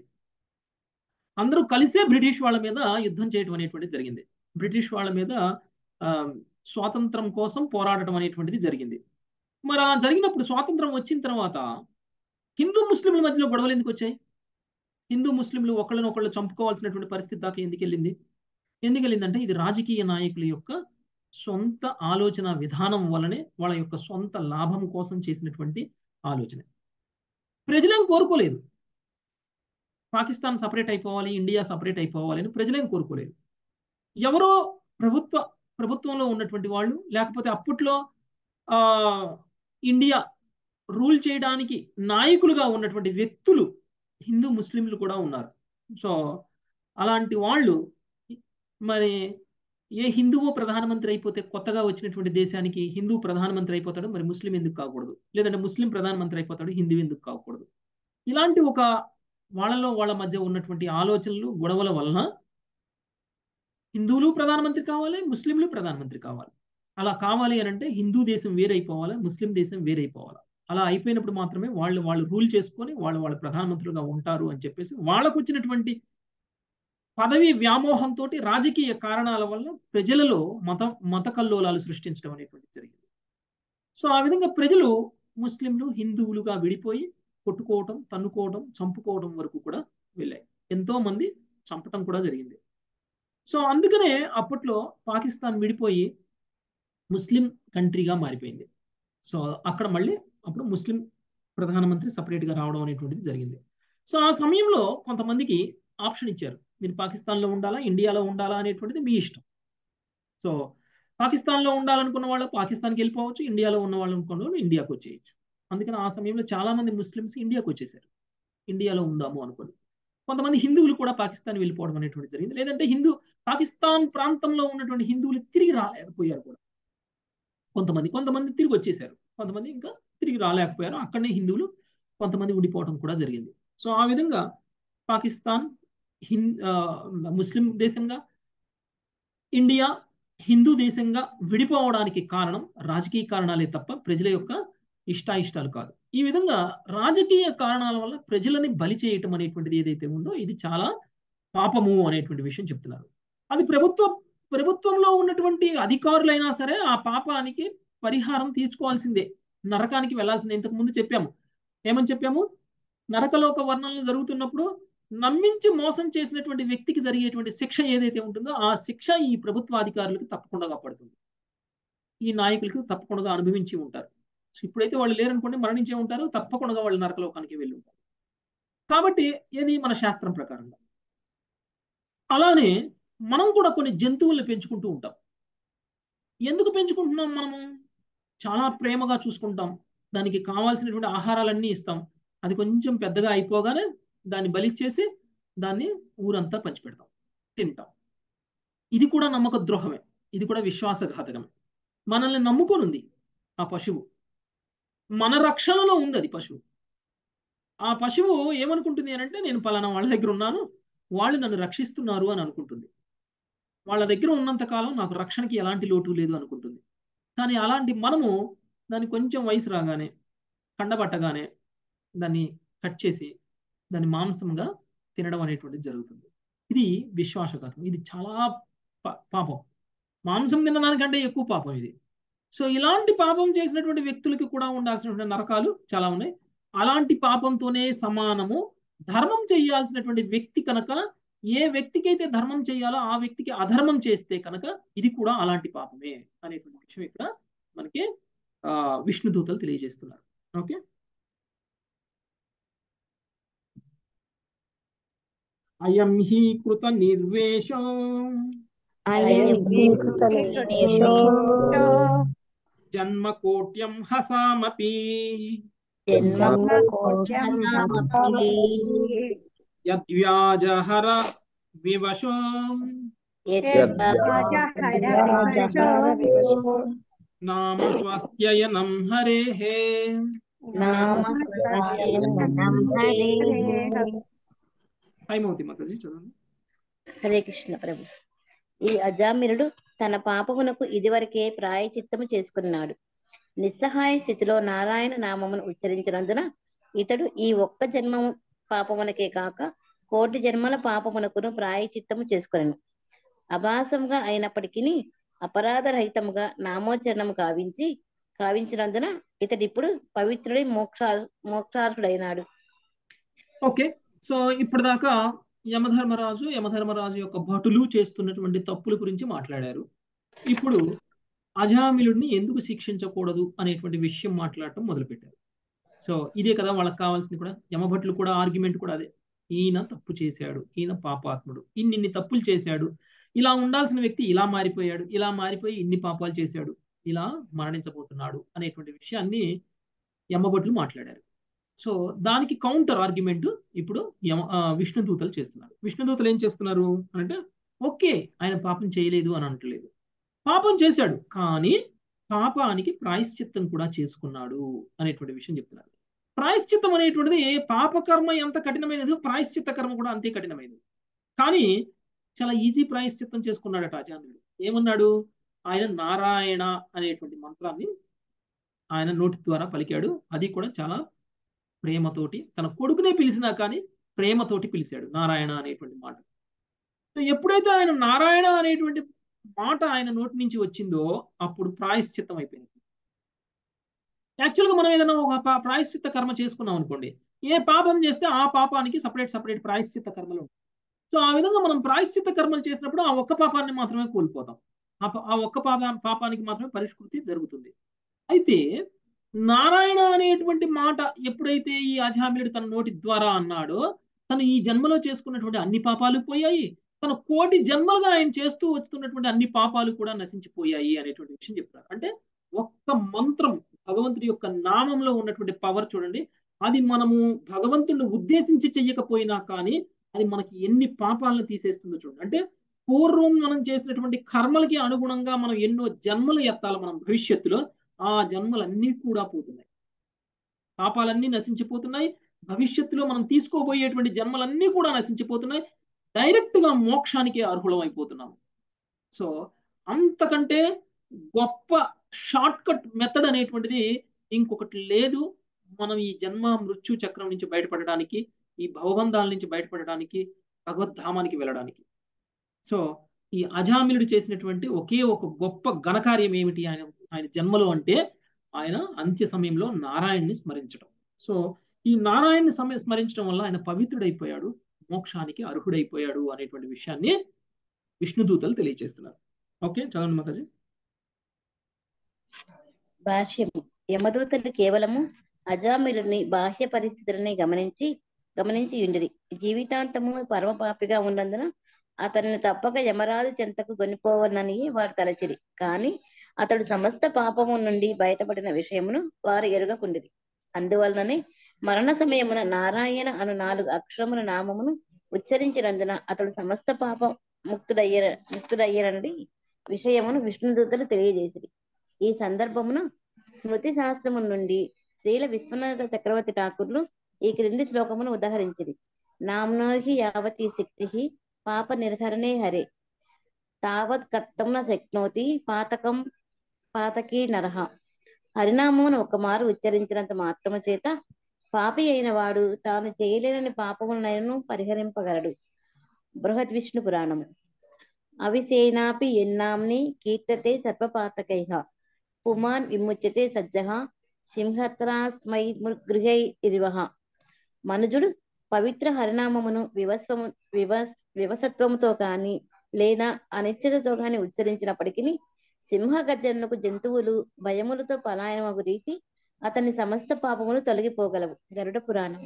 అందరూ కలిసే బ్రిటిష్ వాళ్ళ మీద యుద్ధం చేయడం అనేటువంటిది జరిగింది బ్రిటిష్ వాళ్ళ మీద స్వాతంత్రం కోసం పోరాడటం అనేటువంటిది జరిగింది మరి అలా జరిగినప్పుడు స్వాతంత్రం వచ్చిన తర్వాత హిందూ ముస్లింల మధ్యలో గొడవలు ఎందుకు వచ్చాయి హిందూ ముస్లింలు ఒకళ్ళనొకళ్ళు చంపుకోవాల్సినటువంటి పరిస్థితి దాకా ఎందుకు వెళ్ళింది ఎందుకు వెళ్ళిందంటే ఇది రాజకీయ నాయకుల యొక్క సొంత ఆలోచన విధానం వలనే వాళ్ళ యొక్క సొంత లాభం కోసం చేసినటువంటి ఆలోచన ప్రజలేం కోరుకోలేదు పాకిస్తాన్ సపరేట్ అయిపోవాలి ఇండియా సపరేట్ అయిపోవాలి అని ప్రజలేం కోరుకోలేదు ఎవరో ప్రభుత్వ ప్రభుత్వంలో ఉన్నటువంటి వాళ్ళు లేకపోతే అప్పట్లో ఆ ఇండియా రూల్ చేయడానికి నాయకులుగా ఉన్నటువంటి వ్యక్తులు హిందూ ముస్లింలు కూడా ఉన్నారు సో అలాంటి వాళ్ళు మరి ఏ హిందువు ప్రధానమంత్రి అయిపోతే కొత్తగా వచ్చినటువంటి దేశానికి హిందూ ప్రధానమంత్రి అయిపోతాడు మరి ముస్లిం ఎందుకు కాకూడదు లేదంటే ముస్లిం ప్రధానమంత్రి అయిపోతాడు హిందూ ఎందుకు కాకూడదు ఇలాంటి ఒక వాళ్ళలో వాళ్ళ మధ్య ఉన్నటువంటి ఆలోచనలు గొడవల వలన హిందువులు ప్రధానమంత్రి కావాలి ముస్లింలు ప్రధానమంత్రి కావాలి అలా కావాలి అని అంటే హిందూ దేశం వేరైపోవాలి ముస్లిం దేశం వేరైపోవాలి అలా అయిపోయినప్పుడు మాత్రమే వాళ్ళు వాళ్ళు రూల్ చేసుకొని వాళ్ళు వాళ్ళు ప్రధానమంత్రులుగా ఉంటారు అని చెప్పేసి వాళ్ళకు వచ్చినటువంటి పదవి వ్యామోహంతో రాజకీయ కారణాల వల్ల ప్రజలలో మత మత కల్లోలాలు సృష్టించడం అనేటువంటి జరిగింది సో ఆ విధంగా ప్రజలు ముస్లింలు హిందువులుగా విడిపోయి కొట్టుకోవటం తన్నుకోవడం చంపుకోవడం వరకు కూడా వెళ్ళాయి ఎంతో మంది చంపటం కూడా జరిగింది సో అందుకనే అప్పట్లో పాకిస్తాన్ విడిపోయి ముస్లిం కంట్రీగా మారిపోయింది సో అక్కడ మళ్ళీ అప్పుడు ముస్లిం ప్రధానమంత్రి సపరేట్గా రావడం అనేటువంటిది జరిగింది సో ఆ సమయంలో కొంతమందికి ఆప్షన్ ఇచ్చారు మీరు పాకిస్తాన్లో ఉండాలా ఇండియాలో ఉండాలా అనేటువంటిది మీ ఇష్టం సో పాకిస్తాన్లో ఉండాలనుకున్న వాళ్ళు పాకిస్తాన్కి వెళ్ళిపోవచ్చు ఇండియాలో ఉన్న వాళ్ళు అనుకున్న వాళ్ళు ఇండియాకి వచ్చేయచ్చు అందుకని ఆ సమయంలో చాలా మంది ముస్లిమ్స్ ఇండియాకి వచ్చేసారు ఇండియాలో ఉందాము అనుకుని కొంతమంది హిందువులు కూడా పాకిస్తాన్ వెళ్ళిపోవడం అనేటువంటి జరిగింది లేదంటే హిందూ పాకిస్తాన్ ప్రాంతంలో ఉన్నటువంటి హిందువులు తిరిగి రాలేకపోయారు కూడా కొంతమంది కొంతమంది తిరిగి వచ్చేసారు కొంతమంది ఇంకా తిరిగి రాలేకపోయారు అక్కడనే హిందువులు కొంతమంది ఉండిపోవడం కూడా జరిగింది సో ఆ విధంగా పాకిస్తాన్ హిం ముస్లిం దేశంగా ఇండియా హిందూ దేశంగా విడిపోవడానికి కారణం రాజకీయ కారణాలే తప్ప ప్రజల యొక్క ఇష్టాయిష్టాలు కాదు ఈ విధంగా రాజకీయ కారణాల వల్ల ప్రజలని బలి చేయటం అనేటువంటిది ఏదైతే ఉందో ఇది చాలా పాపము అనేటువంటి విషయం చెప్తున్నారు అది ప్రభుత్వ ప్రభుత్వంలో ఉన్నటువంటి అధికారులైనా సరే ఆ పాపానికి పరిహారం తీర్చుకోవాల్సిందే నరకానికి వెళ్లాల్సిందే ఇంతకు ముందు చెప్పాము ఏమని చెప్పాము నరకలోక వర్ణనలు జరుగుతున్నప్పుడు నమ్మించి మోసం చేసినటువంటి వ్యక్తికి జరిగేటువంటి శిక్ష ఏదైతే ఉంటుందో ఆ శిక్ష ఈ ప్రభుత్వ అధికారులకు తప్పకుండా పడుతుంది ఈ నాయకులకు తప్పకుండా అనుభవించి ఉంటారు సో ఇప్పుడైతే వాళ్ళు లేరనుకోండి మరణించే ఉంటారు తప్పకుండా వాళ్ళు నరకలోకానికి వెళ్ళి ఉంటారు కాబట్టి ఇది మన శాస్త్రం ప్రకారంగా అలానే మనం కూడా కొన్ని జంతువుల్ని పెంచుకుంటూ ఉంటాం ఎందుకు పెంచుకుంటున్నాం మనము చాలా ప్రేమగా చూసుకుంటాం దానికి కావాల్సినటువంటి ఆహారాలన్నీ ఇస్తాం అది కొంచెం పెద్దగా అయిపోగానే దాన్ని బలిచ్చేసి దాన్ని ఊరంతా పంచిపెడతాం తింటాం ఇది కూడా నమ్మక ద్రోహమే ఇది కూడా విశ్వాసఘాతకమే మనల్ని నమ్ముకొని ఉంది ఆ పశువు మన రక్షణలో ఉంది అది పశువు ఆ పశువు ఏమనుకుంటుంది అని అంటే నేను పలానా వాళ్ళ దగ్గర ఉన్నాను వాళ్ళు నన్ను రక్షిస్తున్నారు అని అనుకుంటుంది వాళ్ళ దగ్గర ఉన్నంత కాలం నాకు రక్షణకి ఎలాంటి లోటు లేదు అనుకుంటుంది కానీ అలాంటి మనము దాన్ని కొంచెం వయసు రాగానే కండబట్టగానే దాన్ని కట్ చేసి దాన్ని మాంసంగా తినడం అనేటువంటిది జరుగుతుంది ఇది విశ్వాసఘాతం ఇది చాలా పాపం మాంసం తినడానికంటే ఎక్కువ పాపం ఇది సో ఇలాంటి పాపం చేసినటువంటి వ్యక్తులకి కూడా ఉండాల్సినటువంటి నరకాలు చాలా ఉన్నాయి అలాంటి పాపంతోనే సమానము ధర్మం చేయాల్సినటువంటి వ్యక్తి కనుక ఏ వ్యక్తికి అయితే ధర్మం చేయాలో ఆ వ్యక్తికి అధర్మం చేస్తే కనుక ఇది కూడా అలాంటి పాపమే అనేటువంటి విషయం ఇక్కడ మనకి ఆ విష్ణుదూతలు తెలియజేస్తున్నారు ఓకే అయం హి కృత నిర్వేషో జన్మ కోట్యం హసామపి యద్వ్యాజహర వివశో నామ స్వాస్థ్యయనం హరేః హైమవతి మాతాజీ చదవండి హరే కృష్ణ ప్రభు ఈ అజామిరుడు తన పాపమునకు ఇదివరకే ప్రాయచిత్తము చేసుకున్నాడు నిస్సహాయ స్థితిలో నారాయణ నామమును ఉచ్చరించినందున ఇతడు ఈ ఒక్క జన్మము పాపమునకే కాక కోటి జన్మల పాపమునకును ప్రాయచిత్తము చేసుకునను అభాసంగా అయినప్పటికీ అపరాధరహితముగా నామోచరణము కావించి కావించినందున ఇతడిప్పుడు పవిత్రుడి మోక్ష మోక్షార్హుడైనాడు ఓకే సో ఇప్పటిదాకా యమధర్మరాజు యమధర్మరాజు యొక్క భటులు చేస్తున్నటువంటి తప్పుల గురించి మాట్లాడారు ఇప్పుడు అజామిలుడిని ఎందుకు శిక్షించకూడదు అనేటువంటి విషయం మాట్లాడటం మొదలుపెట్టారు సో ఇదే కదా వాళ్ళకి కావాల్సింది కూడా యమభట్లు కూడా ఆర్గ్యుమెంట్ కూడా అదే ఈయన తప్పు చేశాడు ఈయన పాపాత్ముడు ఇన్నిన్ని తప్పులు చేశాడు ఇలా ఉండాల్సిన వ్యక్తి ఇలా మారిపోయాడు ఇలా మారిపోయి ఇన్ని పాపాలు చేశాడు ఇలా మరణించబోతున్నాడు అనేటువంటి విషయాన్ని యమభట్లు మాట్లాడారు సో దానికి కౌంటర్ ఆర్గ్యుమెంట్ ఇప్పుడు యమ విష్ణుదూతలు చేస్తున్నారు విష్ణుదూతలు ఏం చేస్తున్నారు అంటే ఓకే ఆయన పాపం చేయలేదు అని అంటలేదు పాపం చేశాడు కానీ పాపానికి ప్రాయశ్చిత్తం కూడా చేసుకున్నాడు అనేటువంటి విషయం చెప్తున్నారు ప్రాయశ్చిత్తం అనేటువంటిది పాపకర్మ ఎంత కఠినమైనదో ప్రాయశ్చిత్త కర్మ కూడా అంతే కఠినమైనది కానీ చాలా ఈజీ ప్రాయశ్చిత్తం చేసుకున్నాడట ఆచార్యుడు ఏమన్నాడు ఆయన నారాయణ అనేటువంటి మంత్రాన్ని ఆయన నోటి ద్వారా పలికాడు అది కూడా చాలా ప్రేమతోటి తన కొడుకునే పిలిచినా కానీ ప్రేమతోటి పిలిచాడు నారాయణ అనేటువంటి మాట ఎప్పుడైతే ఆయన నారాయణ అనేటువంటి మాట ఆయన నోటి నుంచి వచ్చిందో అప్పుడు ప్రాయశ్చిత్తం అయిపోయింది యాక్చువల్గా మనం ఏదైనా ఒక పా- ప్రాయశ్చిత్త కర్మ చేసుకున్నాం అనుకోండి ఏ పాపం చేస్తే ఆ పాపానికి సపరేట్ సపరేట్ ప్రాయశ్చిత్త కర్మలు ఉంటాయి సో ఆ విధంగా మనం ప్రాయశ్చిత్త కర్మలు చేసినప్పుడు ఆ ఒక్క పాపాన్ని మాత్రమే కోల్పోతాం ఆ ప- ఆ ఒక్క పాప పాపానికి మాత్రమే పరిష్కృతి జరుగుతుంది అయితే నారాయణ అనేటువంటి మాట ఎప్పుడైతే ఈ అజామిలుడు తన నోటి ద్వారా అన్నాడో తను ఈ జన్మలో చేసుకున్నటువంటి అన్ని పాపాలు పోయాయి తన కోటి జన్మలుగా ఆయన చేస్తూ వస్తున్నటువంటి అన్ని పాపాలు కూడా నశించిపోయాయి అనేటువంటి విషయం చెప్తారు అంటే ఒక్క మంత్రం భగవంతుడి యొక్క నామంలో ఉన్నటువంటి పవర్ చూడండి అది మనము భగవంతుడిని ఉద్దేశించి చెయ్యకపోయినా కానీ అది మనకి ఎన్ని పాపాలను తీసేస్తుందో చూడండి అంటే పూర్వం మనం చేసినటువంటి కర్మలకి అనుగుణంగా మనం ఎన్నో జన్మలు ఎత్తాలి మనం భవిష్యత్తులో ఆ జన్మలన్నీ కూడా పోతున్నాయి పాపాలన్నీ నశించిపోతున్నాయి భవిష్యత్తులో మనం తీసుకోబోయేటువంటి జన్మలన్నీ కూడా నశించిపోతున్నాయి డైరెక్ట్ గా మోక్షానికి అర్హులం అయిపోతున్నాము సో అంతకంటే గొప్ప షార్ట్ కట్ మెథడ్ అనేటువంటిది ఇంకొకటి లేదు మనం ఈ జన్మ మృత్యు చక్రం నుంచి బయటపడడానికి ఈ భవబంధాల నుంచి బయటపడడానికి భగవద్ధామానికి వెళ్ళడానికి సో ఈ అజామిలుడు చేసినటువంటి ఒకే ఒక గొప్ప ఘనకార్యం ఏమిటి ఆయన ఆయన జన్మలో అంటే ఆయన అంత్య సమయంలో నారాయణ్ణి స్మరించడం సో ఈ నారాయణ్ని సమయ స్మరించడం వల్ల ఆయన పవిత్రుడైపోయాడు మోక్షానికి అర్హుడైపోయాడు అనేటువంటి విషయాన్ని విష్ణుదూతలు తెలియజేస్తున్నారు ఓకే చదవండి మాతాజీ భాష్యము యమదూతలు కేవలము అజామిలుని బాహ్య పరిస్థితులని గమనించి గమనించి ఉండిరి జీవితాంతము పరమపాపిగా ఉన్నందున అతన్ని తప్పక యమరాజు చెంతకు కొనిపోవనని వారు తలచిరి కాని అతడు సమస్త పాపము నుండి బయటపడిన విషయమును వారు ఎరుగకుండిరి అందువలననే మరణ సమయమున నారాయణ అను నాలుగు అక్షరముల నామమును ఉచ్చరించినందున అతడు సమస్త పాపం ముక్తుడయ్య ముక్తుడయ్యనడి విషయమును విష్ణుదూతలు తెలియజేసిరి ఈ సందర్భమున స్మృతి శాస్త్రము నుండి శ్రీల విశ్వనాథ చక్రవర్తి ఠాకూర్లు ఈ క్రింది శ్లోకమును ఉదహరించిరి నామ్నోహి యావతి శక్తి పాప నిర్హరణే హరే తావత్ కర్తం న శక్నోతి పాతకం పాతకీ నరహ హరినామమును ఒక మారు ఉచ్చరించినంత మాత్రము చేత పాపి అయిన వాడు తాను చేయలేనని పాపములనైనను పరిహరింపగలడు బృహద్ విష్ణు పురాణము అవిసేనాపి ఎన్నాంని కీర్తతే సర్వపాతకైః పుమాన్ విముచ్యతే సజ్జః సింహత్రాస్మై గృహై ఇరివః మనుజుడు పవిత్ర హరినామమును వివస్వము వివస్ వివసత్వముతో కాని లేదా అనిశ్చితతో కాని ఉచ్చరించినప్పటికీ సింహ గర్జనకు జంతువులు భయములతో పలాయనమగు రీతి అతని సమస్త పాపములు తొలగిపోగలవు గరుడ పురాణం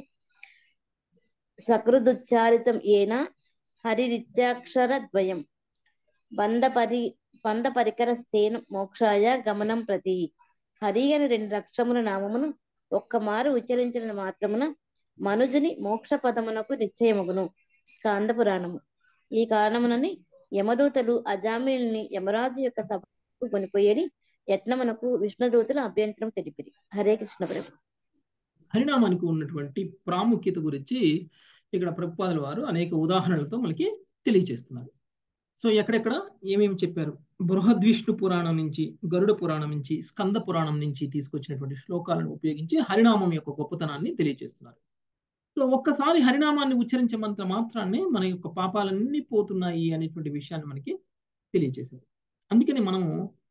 సకృదుచ్చారితం ఏన హరిరిత్యాక్షర ద్వయం బంద పరి బంద పరికర స్థేన మోక్షాయ గమనం ప్రతి హరి అని రెండు అక్షరముల నామమును ఒక్క మారు ఉచ్చరించిన మాత్రమున మనుజుని మోక్ష పదమునకు నిశ్చయమగును స్కాంద పురాణము ఈ కారణమునని యమదూతలు అజామిల్ని యమరాజు యొక్క సభకు కొనిపోయేది యత్నమునకు విష్ణుదూతలు అభ్యంతరం తెలిపిరి హరే కృష్ణ ప్రభు హరినామానికి ఉన్నటువంటి ప్రాముఖ్యత గురించి ఇక్కడ ప్రభుపాదుల వారు అనేక ఉదాహరణలతో మనకి తెలియజేస్తున్నారు సో ఎక్కడెక్కడ ఏమేమి చెప్పారు బృహద్విష్ణు పురాణం నుంచి గరుడ పురాణం నుంచి స్కంద పురాణం నుంచి తీసుకొచ్చినటువంటి శ్లోకాలను ఉపయోగించి హరినామం యొక్క గొప్పతనాన్ని తెలియజేస్తున్నారు సో ఒక్కసారి హరినామాన్ని ఉచ్చరించమంత మాత్రాన్ని మన యొక్క పాపాలన్నీ పోతున్నాయి అనేటువంటి విషయాన్ని మనకి తెలియజేశారు అందుకని మనము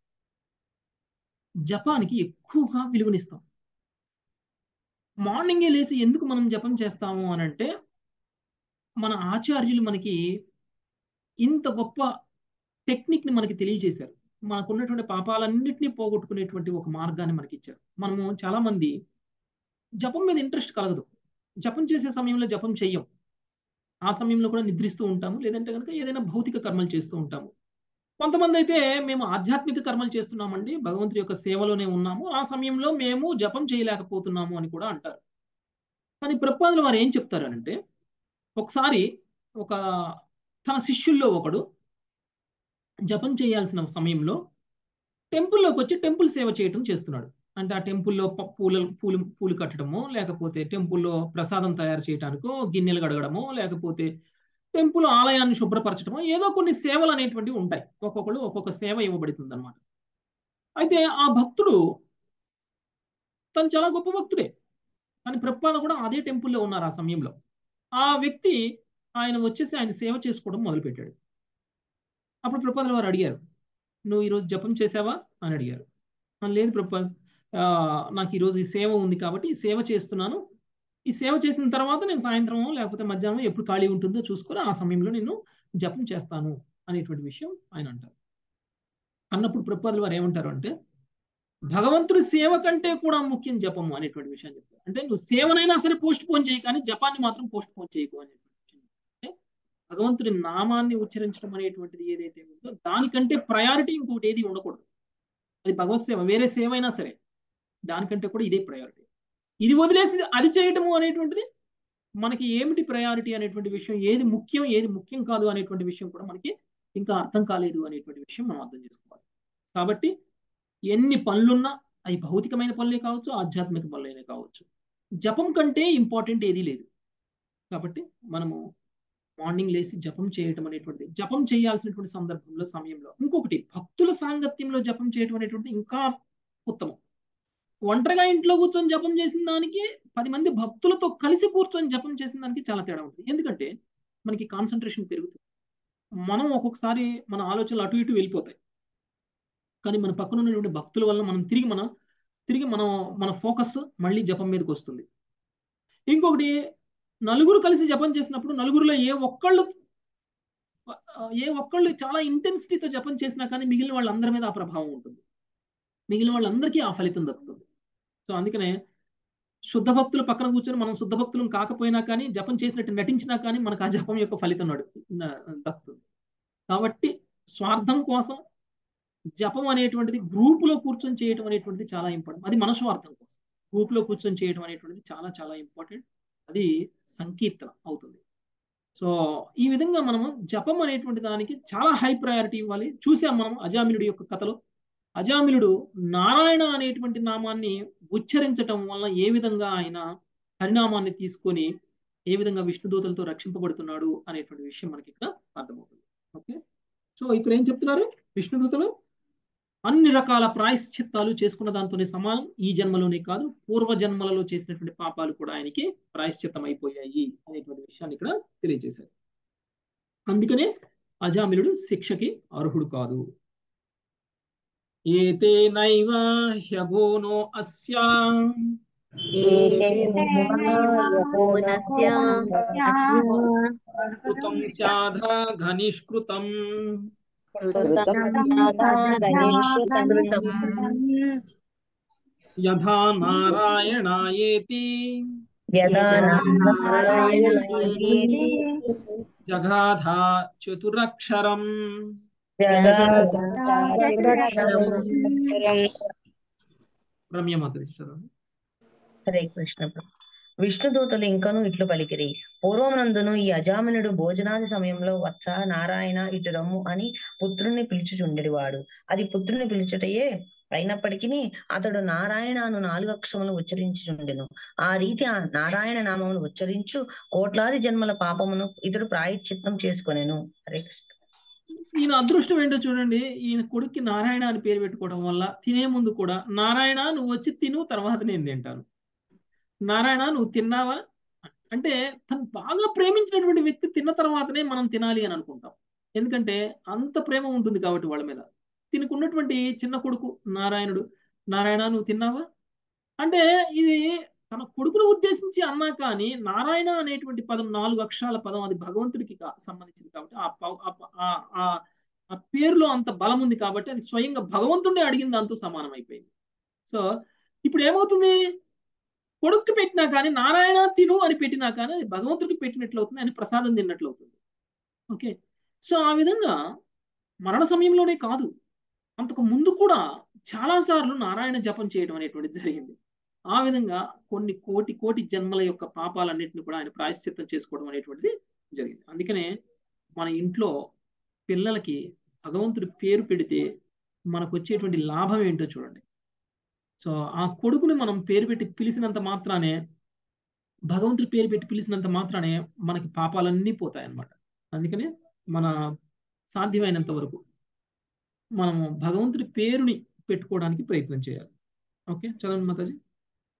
జపానికి ఎక్కువగా విలువనిస్తాం మార్నింగే లేచి ఎందుకు మనం జపం చేస్తాము అని అంటే మన ఆచార్యులు మనకి ఇంత గొప్ప టెక్నిక్ని మనకి తెలియజేశారు మనకున్నటువంటి పాపాలన్నింటినీ పోగొట్టుకునేటువంటి ఒక మార్గాన్ని మనకి ఇచ్చారు మనము చాలా మంది జపం మీద ఇంట్రెస్ట్ కలగదు జపం చేసే సమయంలో జపం చెయ్యం ఆ సమయంలో కూడా నిద్రిస్తూ ఉంటాము లేదంటే కనుక ఏదైనా భౌతిక కర్మలు చేస్తూ ఉంటాము కొంతమంది అయితే మేము ఆధ్యాత్మిక కర్మలు చేస్తున్నామండి భగవంతుడి యొక్క సేవలోనే ఉన్నాము ఆ సమయంలో మేము జపం చేయలేకపోతున్నాము అని కూడా అంటారు కానీ ప్రపాదులు వారు ఏం చెప్తారు అంటే ఒకసారి ఒక తన శిష్యుల్లో ఒకడు జపం చేయాల్సిన సమయంలో టెంపుల్లోకి వచ్చి టెంపుల్ సేవ చేయటం చేస్తున్నాడు అంటే ఆ టెంపుల్లో పూల పూలు పూలు కట్టడమో లేకపోతే టెంపుల్లో ప్రసాదం తయారు చేయడానికో గిన్నెలు కడగడమో లేకపోతే టెంపుల్ ఆలయాన్ని శుభ్రపరచడమో ఏదో కొన్ని సేవలు అనేటువంటివి ఉంటాయి ఒక్కొక్కళ్ళు ఒక్కొక్క సేవ ఇవ్వబడుతుంది అనమాట అయితే ఆ భక్తుడు తను చాలా గొప్ప భక్తుడే కానీ ప్రపాద కూడా అదే టెంపుల్లో ఉన్నారు ఆ సమయంలో ఆ వ్యక్తి ఆయన వచ్చేసి ఆయన సేవ చేసుకోవడం మొదలుపెట్టాడు అప్పుడు ప్రపాదుల వారు అడిగారు నువ్వు ఈరోజు జపం చేసావా అని అడిగారు లేదు ప్రపాద్ ఆ, నాకు ఈరోజు ఈ సేవ ఉంది కాబట్టి ఈ సేవ చేస్తున్నాను ఈ సేవ చేసిన తర్వాత నేను సాయంత్రం లేకపోతే మధ్యాహ్నం ఎప్పుడు ఖాళీ ఉంటుందో చూసుకొని ఆ సమయంలో నేను జపం చేస్తాను అనేటువంటి విషయం ఆయన అంటారు అన్నప్పుడు ప్రభుపాదులు వారు ఏమంటారు అంటే భగవంతుడి సేవ కంటే కూడా ముఖ్యం జపము అనేటువంటి విషయం చెప్తారు అంటే నువ్వు సేవనైనా సరే పోస్ట్ పోన్ చేయి కానీ జపాన్ని మాత్రం పోస్ట్ పోన్ చేయకు అనేటువంటి విషయం అంటే భగవంతుడి నామాన్ని ఉచ్చరించడం అనేటువంటిది ఏదైతే ఉందో దానికంటే ప్రయారిటీ ఇంకోటి ఏది ఉండకూడదు అది భగవత్ సేవ వేరే సేవ అయినా సరే దానికంటే కూడా ఇదే ప్రయారిటీ ఇది వదిలేసి అది చేయటము అనేటువంటిది మనకి ఏమిటి ప్రయారిటీ అనేటువంటి విషయం ఏది ముఖ్యం ఏది ముఖ్యం కాదు అనేటువంటి విషయం కూడా మనకి ఇంకా అర్థం కాలేదు అనేటువంటి విషయం మనం అర్థం చేసుకోవాలి కాబట్టి ఎన్ని పనులున్నా అవి భౌతికమైన పనులే కావచ్చు ఆధ్యాత్మిక పనులైనా కావచ్చు జపం కంటే ఇంపార్టెంట్ ఏదీ లేదు కాబట్టి మనము మార్నింగ్ లేచి జపం చేయటం అనేటువంటిది జపం చేయాల్సినటువంటి సందర్భంలో సమయంలో ఇంకొకటి భక్తుల సాంగత్యంలో జపం చేయటం అనేటువంటిది ఇంకా ఉత్తమం ఒంటరిగా ఇంట్లో కూర్చొని జపం చేసిన దానికి పది మంది భక్తులతో కలిసి కూర్చొని జపం చేసిన దానికి చాలా తేడా ఉంటుంది ఎందుకంటే మనకి కాన్సన్ట్రేషన్ పెరుగుతుంది మనం ఒక్కొక్కసారి మన ఆలోచనలు అటు ఇటు వెళ్ళిపోతాయి కానీ మన పక్కన ఉన్నటువంటి భక్తుల వల్ల మనం తిరిగి మన తిరిగి మనం మన ఫోకస్ మళ్ళీ జపం మీదకి వస్తుంది ఇంకొకటి నలుగురు కలిసి జపం చేసినప్పుడు నలుగురిలో ఏ ఒక్కళ్ళు ఏ ఒక్కళ్ళు చాలా ఇంటెన్సిటీతో జపం చేసినా కానీ మిగిలిన వాళ్ళందరి మీద ఆ ప్రభావం ఉంటుంది మిగిలిన వాళ్ళందరికీ ఆ ఫలితం దక్కుతుంది సో అందుకనే శుద్ధ భక్తులు పక్కన కూర్చొని మనం శుద్ధ భక్తులం కాకపోయినా కానీ జపం చేసినట్టు నటించినా కానీ మనకు ఆ జపం యొక్క ఫలితం నడు దక్కుతుంది కాబట్టి స్వార్థం కోసం జపం అనేటువంటిది గ్రూపులో కూర్చొని చేయటం అనేటువంటిది చాలా ఇంపార్టెంట్ అది మన స్వార్థం కోసం గ్రూపులో కూర్చొని చేయటం అనేటువంటిది చాలా చాలా ఇంపార్టెంట్ అది సంకీర్తన అవుతుంది సో ఈ విధంగా మనము జపం అనేటువంటి దానికి చాలా హై ప్రయారిటీ ఇవ్వాలి చూసాం మనం అజామిలుడి యొక్క కథలో అజామిలుడు నారాయణ అనేటువంటి నామాన్ని ఉచ్చరించటం వల్ల ఏ విధంగా ఆయన హరినామాన్ని తీసుకొని ఏ విధంగా విష్ణుదూతలతో రక్షింపబడుతున్నాడు అనేటువంటి విషయం మనకి ఇక్కడ అర్థమవుతుంది ఓకే సో ఇక్కడ ఏం చెప్తున్నారు విష్ణుదూతలు అన్ని రకాల ప్రాయశ్చిత్తాలు చేసుకున్న దాంతోనే సమానం ఈ జన్మలోనే కాదు పూర్వ జన్మలలో చేసినటువంటి పాపాలు కూడా ఆయనకి ప్రాయశ్చిత్తం అయిపోయాయి అనేటువంటి విషయాన్ని ఇక్కడ తెలియజేశారు అందుకనే అజామిలుడు శిక్షకి అర్హుడు కాదు ఏతేనైవ హ్యగోనో అస్యా కృతం స్యాధ ఘనిష్కృతం యథా నారాయణాయేతి జగాధా చతురక్షరం రమ్యమాతరి చదవండి హరే కృష్ణ ప్రభు. విష్ణుదూతలు ఇంకను ఇట్లు పలికిరి పూర్వమునందును ఈ అజామినుడు భోజనాది సమయంలో వత్స నారాయణ ఇటు రమ్ము అని పుత్రుణ్ణి పిలుచుచుండెడివాడు అది పుత్రుని పిలుచుటయే అయినప్పటికీ అతడు నారాయణను నాలుగు అక్షరములు ఉచ్చరించుచుండెను ఆ రీతి ఆ నారాయణ నామమును ఉచ్చరించు కోట్లాది జన్మల పాపమును ఇతడు ప్రాయశ్చిత్తం చేసుకొనెను హరే కృష్ణ ఈయన అదృష్టం ఏంటో చూడండి ఈయన కొడుక్కి నారాయణ అని పేరు పెట్టుకోవడం వల్ల తినే ముందు కూడా నారాయణ నువ్వు వచ్చి తిను తర్వాత నేను తింటాను నారాయణ నువ్వు తిన్నావా అంటే తను బాగా ప్రేమించినటువంటి వ్యక్తి తిన్న తర్వాతనే మనం తినాలి అని అనుకుంటాం ఎందుకంటే అంత ప్రేమ ఉంటుంది కాబట్టి వాళ్ళ మీద తినకున్నటువంటి చిన్న కొడుకు నారాయణుడు నారాయణ నువ్వు తిన్నావా అంటే ఇది తన కొడుకును ఉద్దేశించి అన్నా కానీ నారాయణ అనేటువంటి పదం నాలుగు అక్షరాల పదం అది భగవంతుడికి కా- సంబంధించింది కాబట్టి ఆ పౌ- ఆ ప- ఆ- ఆ- ఆ పేరులో అంత బలం ఉంది కాబట్టి అది స్వయంగా భగవంతుడే అడిగిన దాంతో సమానం అయిపోయింది సో ఇప్పుడు ఏమవుతుంది కొడుక్కి పెట్టినా కానీ నారాయణ తిను అని పెట్టినా కానీ అది భగవంతుడికి పెట్టినట్లు అవుతుంది ఆయన ప్రసాదం తిన్నట్లు అవుతుంది ఓకే సో ఆ విధంగా మరణ సమయంలోనే కాదు అంతకు ముందు కూడా చాలా సార్లు నారాయణ జపం చేయడం అనేటువంటిది జరిగింది ఆ విధంగా కొన్ని కోటి కోటి జన్మల యొక్క పాపాలన్నింటిని కూడా ఆయన ప్రాయశ్చిత్తం చేసుకోవడం అనేటువంటిది జరిగింది అందుకనే మన ఇంట్లో పిల్లలకి భగవంతుడి పేరు పెడితే మనకు వచ్చేటువంటి లాభం ఏంటో చూడండి సో ఆ కొడుకుని మనం పేరు పెట్టి పిలిచినంత మాత్రానే భగవంతుడి పేరు పెట్టి పిలిచినంత మాత్రానే మనకి పాపాలన్నీ పోతాయి అన్నమాట అందుకనే మన సాధ్యమైనంత వరకు మనము భగవంతుడి పేరుని పెట్టుకోవడానికి ప్రయత్నం చేయాలి ఓకే చదవండి మాతాజీ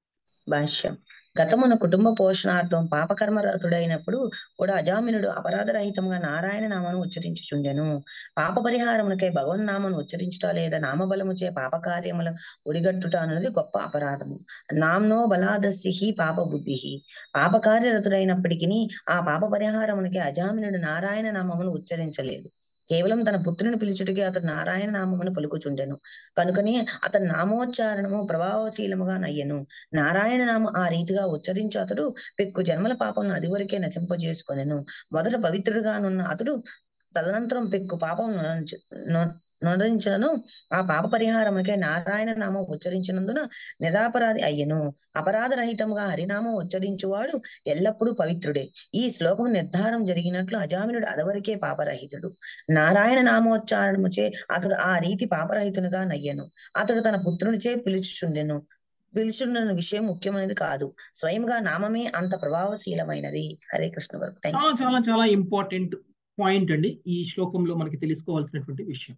భాష్యం గతమున కుటుంబ పోషణార్థం పాపకర్మరతుడైనప్పుడు కూడా అజామినుడు అపరాధరహితంగా నారాయణ నామను ఉచ్చరించుచుండెను పాప పరిహారమునకై భగవన్నామను ఉచ్చరించుట లేదా నామబలముచే పాప కార్యముల ఒడిగట్టుట అన్నది గొప్ప అపరాధము నామ్నో బలాదస్సి పాప బుద్ధి పాప కార్యరతుడైనప్పటికీ ఆ పాప పరిహారమునకి అజామినుడు నారాయణ నామమును ఉచ్చరించలేదు కేవలం తన పుత్రుని పిలుచుటకి అతడు నారాయణ నామమును పలుకుచుండెను కనుకనే అతని నామోచ్చారణము ప్రభావశీలముగా నయ్యను నారాయణ నామ ఆ రీతిగా ఉచ్చరించు అతడు పెక్కు జన్మల పాపమును అది వరకే నశింపజేసుకొనెను మొదట పవిత్రుడుగానున్న అతడు తదనంతరం పెక్కు పాపం నొరించినను ఆ పాప పరిహారమునకే నారాయణ నామం ఉచ్చరించినందున నిరాపరాధి అయ్యను అపరాధ రహితముగా హరినామం ఉచ్చరించువాడు ఎల్లప్పుడూ పవిత్రుడే ఈ శ్లోకం నిర్ధారం జరిగినట్లు అజామినుడు అదవరకే పాపరహితుడు నారాయణ నామోచ్చారణముచే అతడు ఆ రీతి పాపరహితునిగా నయ్యను అతడు తన పుత్రునిచే పిలుచుచుండెను పిలుచున్న విషయం ముఖ్యమైనది కాదు స్వయంగా నామమే అంత ప్రభావశీలమైనది హరే కృష్ణ వరకు థ్యాంక్ చాలా చాలా చాలా ఇంపార్టెంట్ పాయింట్ అండి ఈ శ్లోకంలో మనకి తెలుసుకోవాల్సినటువంటి విషయం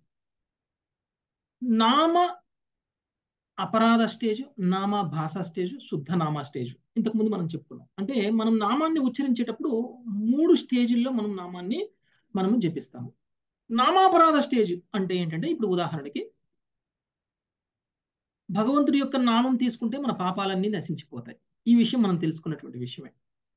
నామ అపరాధ స్టేజ్ నామ భాష స్టేజ్ శుద్ధ నామ స్టేజ్ ఇంతకుముందు మనం చెప్పుకున్నాం అంటే మనం నామాన్ని ఉచ్చరించేటప్పుడు మూడు స్టేజ్ల్లో మనం నామాన్ని మనం జపిస్తాము నామాపరాధ స్టేజ్ అంటే ఏంటంటే ఇప్పుడు ఉదాహరణకి భగవంతుడి యొక్క నామం తీసుకుంటే మన పాపాలన్నీ నశించిపోతాయి ఈ విషయం మనం తెలుసుకున్నటువంటి విషయమే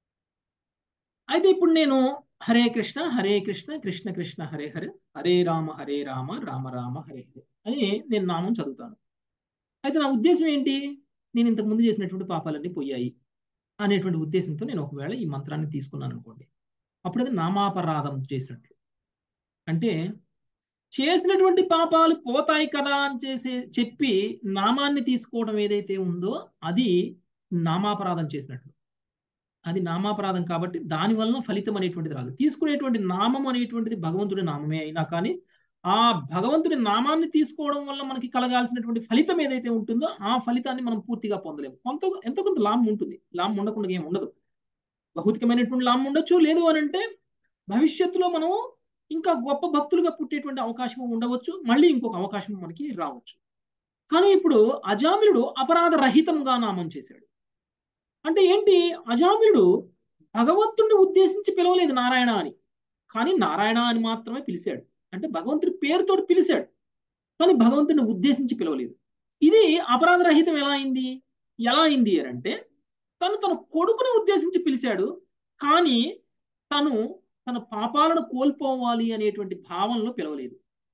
అయితే ఇప్పుడు నేను హరే కృష్ణ హరే కృష్ణ కృష్ణ కృష్ణ హరే హరే హరే రామ హరే రామ రామ రామ హరే హరే అని నేను నామం చదువుతాను అయితే నా ఉద్దేశం ఏంటి నేను ఇంతకు ముందు చేసినటువంటి పాపాలన్నీ పోయాయి అనేటువంటి ఉద్దేశంతో నేను ఒకవేళ ఈ మంత్రాన్ని తీసుకున్నాను అనుకోండి అప్పుడు అది నామాపరాధం చేసినట్లు అంటే చేసినటువంటి పాపాలు పోతాయి కదా అని చేసి చెప్పి నామాన్ని తీసుకోవడం ఏదైతే ఉందో అది నామాపరాధం చేసినట్లు అది నామాపరాధం కాబట్టి దాని వలన ఫలితం అనేటువంటిది రాదు తీసుకునేటువంటి నామం అనేటువంటిది భగవంతుడి నామమే అయినా కానీ ఆ భగవంతుడి నామాన్ని తీసుకోవడం వల్ల మనకి కలగాల్సినటువంటి ఫలితం ఏదైతే ఉంటుందో ఆ ఫలితాన్ని మనం పూర్తిగా పొందలేము కొంత ఎంతో కొంత లాభం ఉంటుంది లాభం ఉండకుండా ఏం ఉండదు భౌతికమైనటువంటి లాభం ఉండొచ్చు లేదు అని అంటే భవిష్యత్తులో మనం ఇంకా గొప్ప భక్తులుగా పుట్టేటువంటి అవకాశం ఉండవచ్చు మళ్ళీ ఇంకొక అవకాశం మనకి రావచ్చు కానీ ఇప్పుడు అజామిలుడు అపరాధ రహితంగా నామం చేశాడు అంటే ఏంటి అజామిలుడు భగవంతుడిని ఉద్దేశించి పిలవలేదు నారాయణ అని కానీ నారాయణ అని మాత్రమే పిలిచాడు అంటే భగవంతుడి పేరుతో పిలిచాడు కానీ భగవంతుడిని ఉద్దేశించి పిలవలేదు ఇది అపరాధ రహితం ఎలా అయింది ఎలా అయింది అని అంటే తను తన కొడుకుని ఉద్దేశించి పిలిచాడు కానీ తను తన పాపాలను కోల్పోవాలి అనేటువంటి భావనలో పిలవలేదు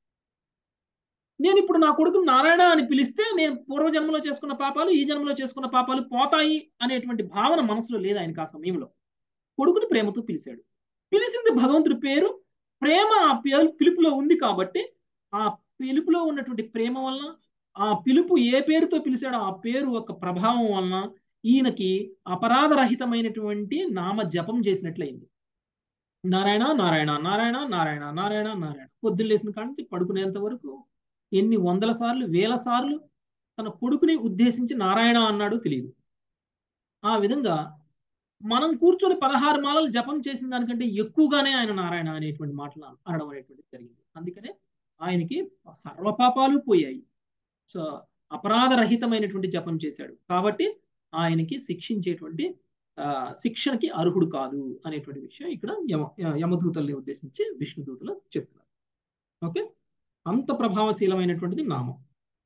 నేను ఇప్పుడు నా కొడుకు నారాయణ అని పిలిస్తే నేను పూర్వజన్మలో చేసుకున్న పాపాలు ఈ జన్మలో చేసుకున్న పాపాలు పోతాయి అనేటువంటి భావన మనసులో లేదు ఆయనకు ఆ సమయంలో కొడుకుని ప్రేమతో పిలిచాడు పిలిచింది భగవంతుడి పేరు ప్రేమ ఆ పిలుపులో ఉంది కాబట్టి ఆ పిలుపులో ఉన్నటువంటి ప్రేమ వలన ఆ పిలుపు ఏ పేరుతో పిలిచాడో ఆ పేరు ఒక ప్రభావం వలన ఈయనకి అపరాధరహితమైనటువంటి నామ జపం చేసినట్లయింది నారాయణ నారాయణ నారాయణ నారాయణ నారాయణ నారాయణ పొద్దున్న లేచిన కాడ నుంచి పడుకునేంత వరకు ఎన్ని వందల సార్లు వేల సార్లు తన కొడుకుని ఉద్దేశించి నారాయణ అన్నాడు తెలియదు ఆ విధంగా మనం కూర్చొని పదహారు మాలలు జపం చేసిన దానికంటే ఎక్కువగానే ఆయన నారాయణ అనేటువంటి మాటలు అనడం అనేటువంటిది జరిగింది అందుకనే ఆయనకి సర్వపాపాలు పోయాయి సో అపరాధరహితమైనటువంటి జపం చేశాడు కాబట్టి ఆయనకి శిక్షించేటువంటి శిక్షణకి అర్హుడు కాదు అనేటువంటి విషయం ఇక్కడ యమ యమదూతల్ని ఉద్దేశించి విష్ణుదూతలు చెప్తున్నారు ఓకే అంత ప్రభావశీలమైనటువంటిది నామం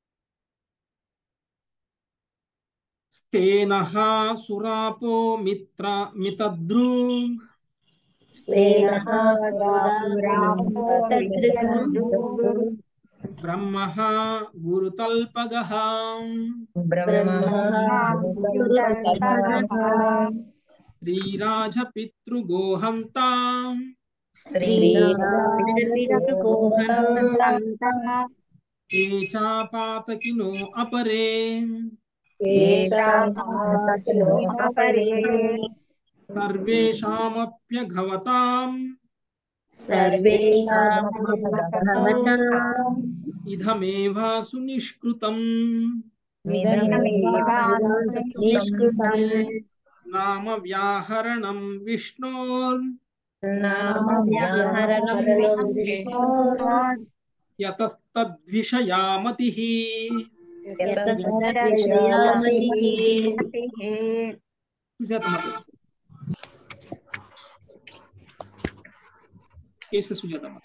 స్తేన సురాపో మిత్ర మితద్రు బ్రహ్మ గురుతల్పగ శ్రీరాజ పితృగోహంత ఏ చాపాతకినో అపరే సర్వేషామప్యఘవతాం ఇదమేవా సునిష్కృతం నామ వ్యాహరణం విష్ణోర్ యతస్తద్విషయామతి సుజాత మాత కేసు సుజాత మాత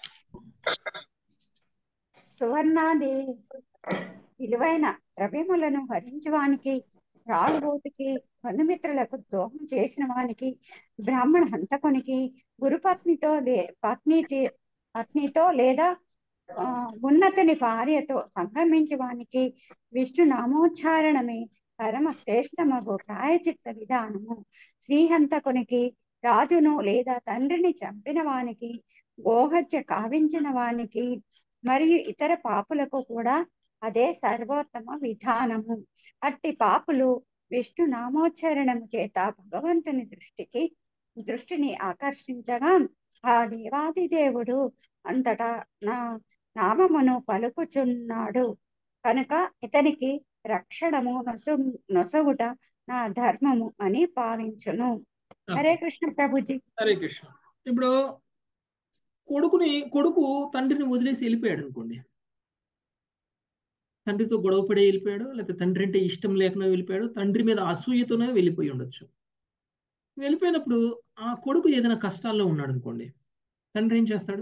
సువర్ణాది విలువైన ద్రవ్యములను హరించవానికి రాలుబోతుకి బంధుమిత్రులకు దోహం చేసిన వానికి బ్రాహ్మణ హంతకునికి గురుపత్నితో లే పత్ని పత్నితో లేదా ఆ, ఉన్నతుని భార్యతో సంగమించే వానికి విష్ణు నామోచ్చారణమే పరమ శ్రేష్టమగు ప్రాయచిత్త విధానము శ్రీహంతకునికి రాజును లేదా తండ్రిని చంపిన వానికి గోహత్య కావించిన వానికి మరియు ఇతర పాపులకు కూడా అదే సర్వోత్తమ విధానము అట్టి పాపులు విష్ణు నామోచ్చరణము చేత భగవంతుని దృష్టికి దృష్టిని ఆకర్షించగా ఆ దేవాది దేవుడు అంతటా నా నామమును పలుకుచున్నాడు కనుక ఇతనికి రక్షణము నొసు నొసగుట నా ధర్మము అని భావించును హరే కృష్ణ ప్రభుజీ హరే కృష్ణ ఇప్పుడు కొడుకుని కొడుకు తండ్రిని వదిలేసి వెళ్ళిపోయాడు అనుకోండి తండ్రితో గొడవ పడే వెళ్ళిపోయాడు లేకపోతే తండ్రి అంటే ఇష్టం లేకుండా వెళ్ళిపోయాడు తండ్రి మీద అసూయతోనే వెళ్ళిపోయి ఉండొచ్చు వెళ్ళిపోయినప్పుడు ఆ కొడుకు ఏదైనా కష్టాల్లో ఉన్నాడు అనుకోండి తండ్రి ఏం చేస్తాడు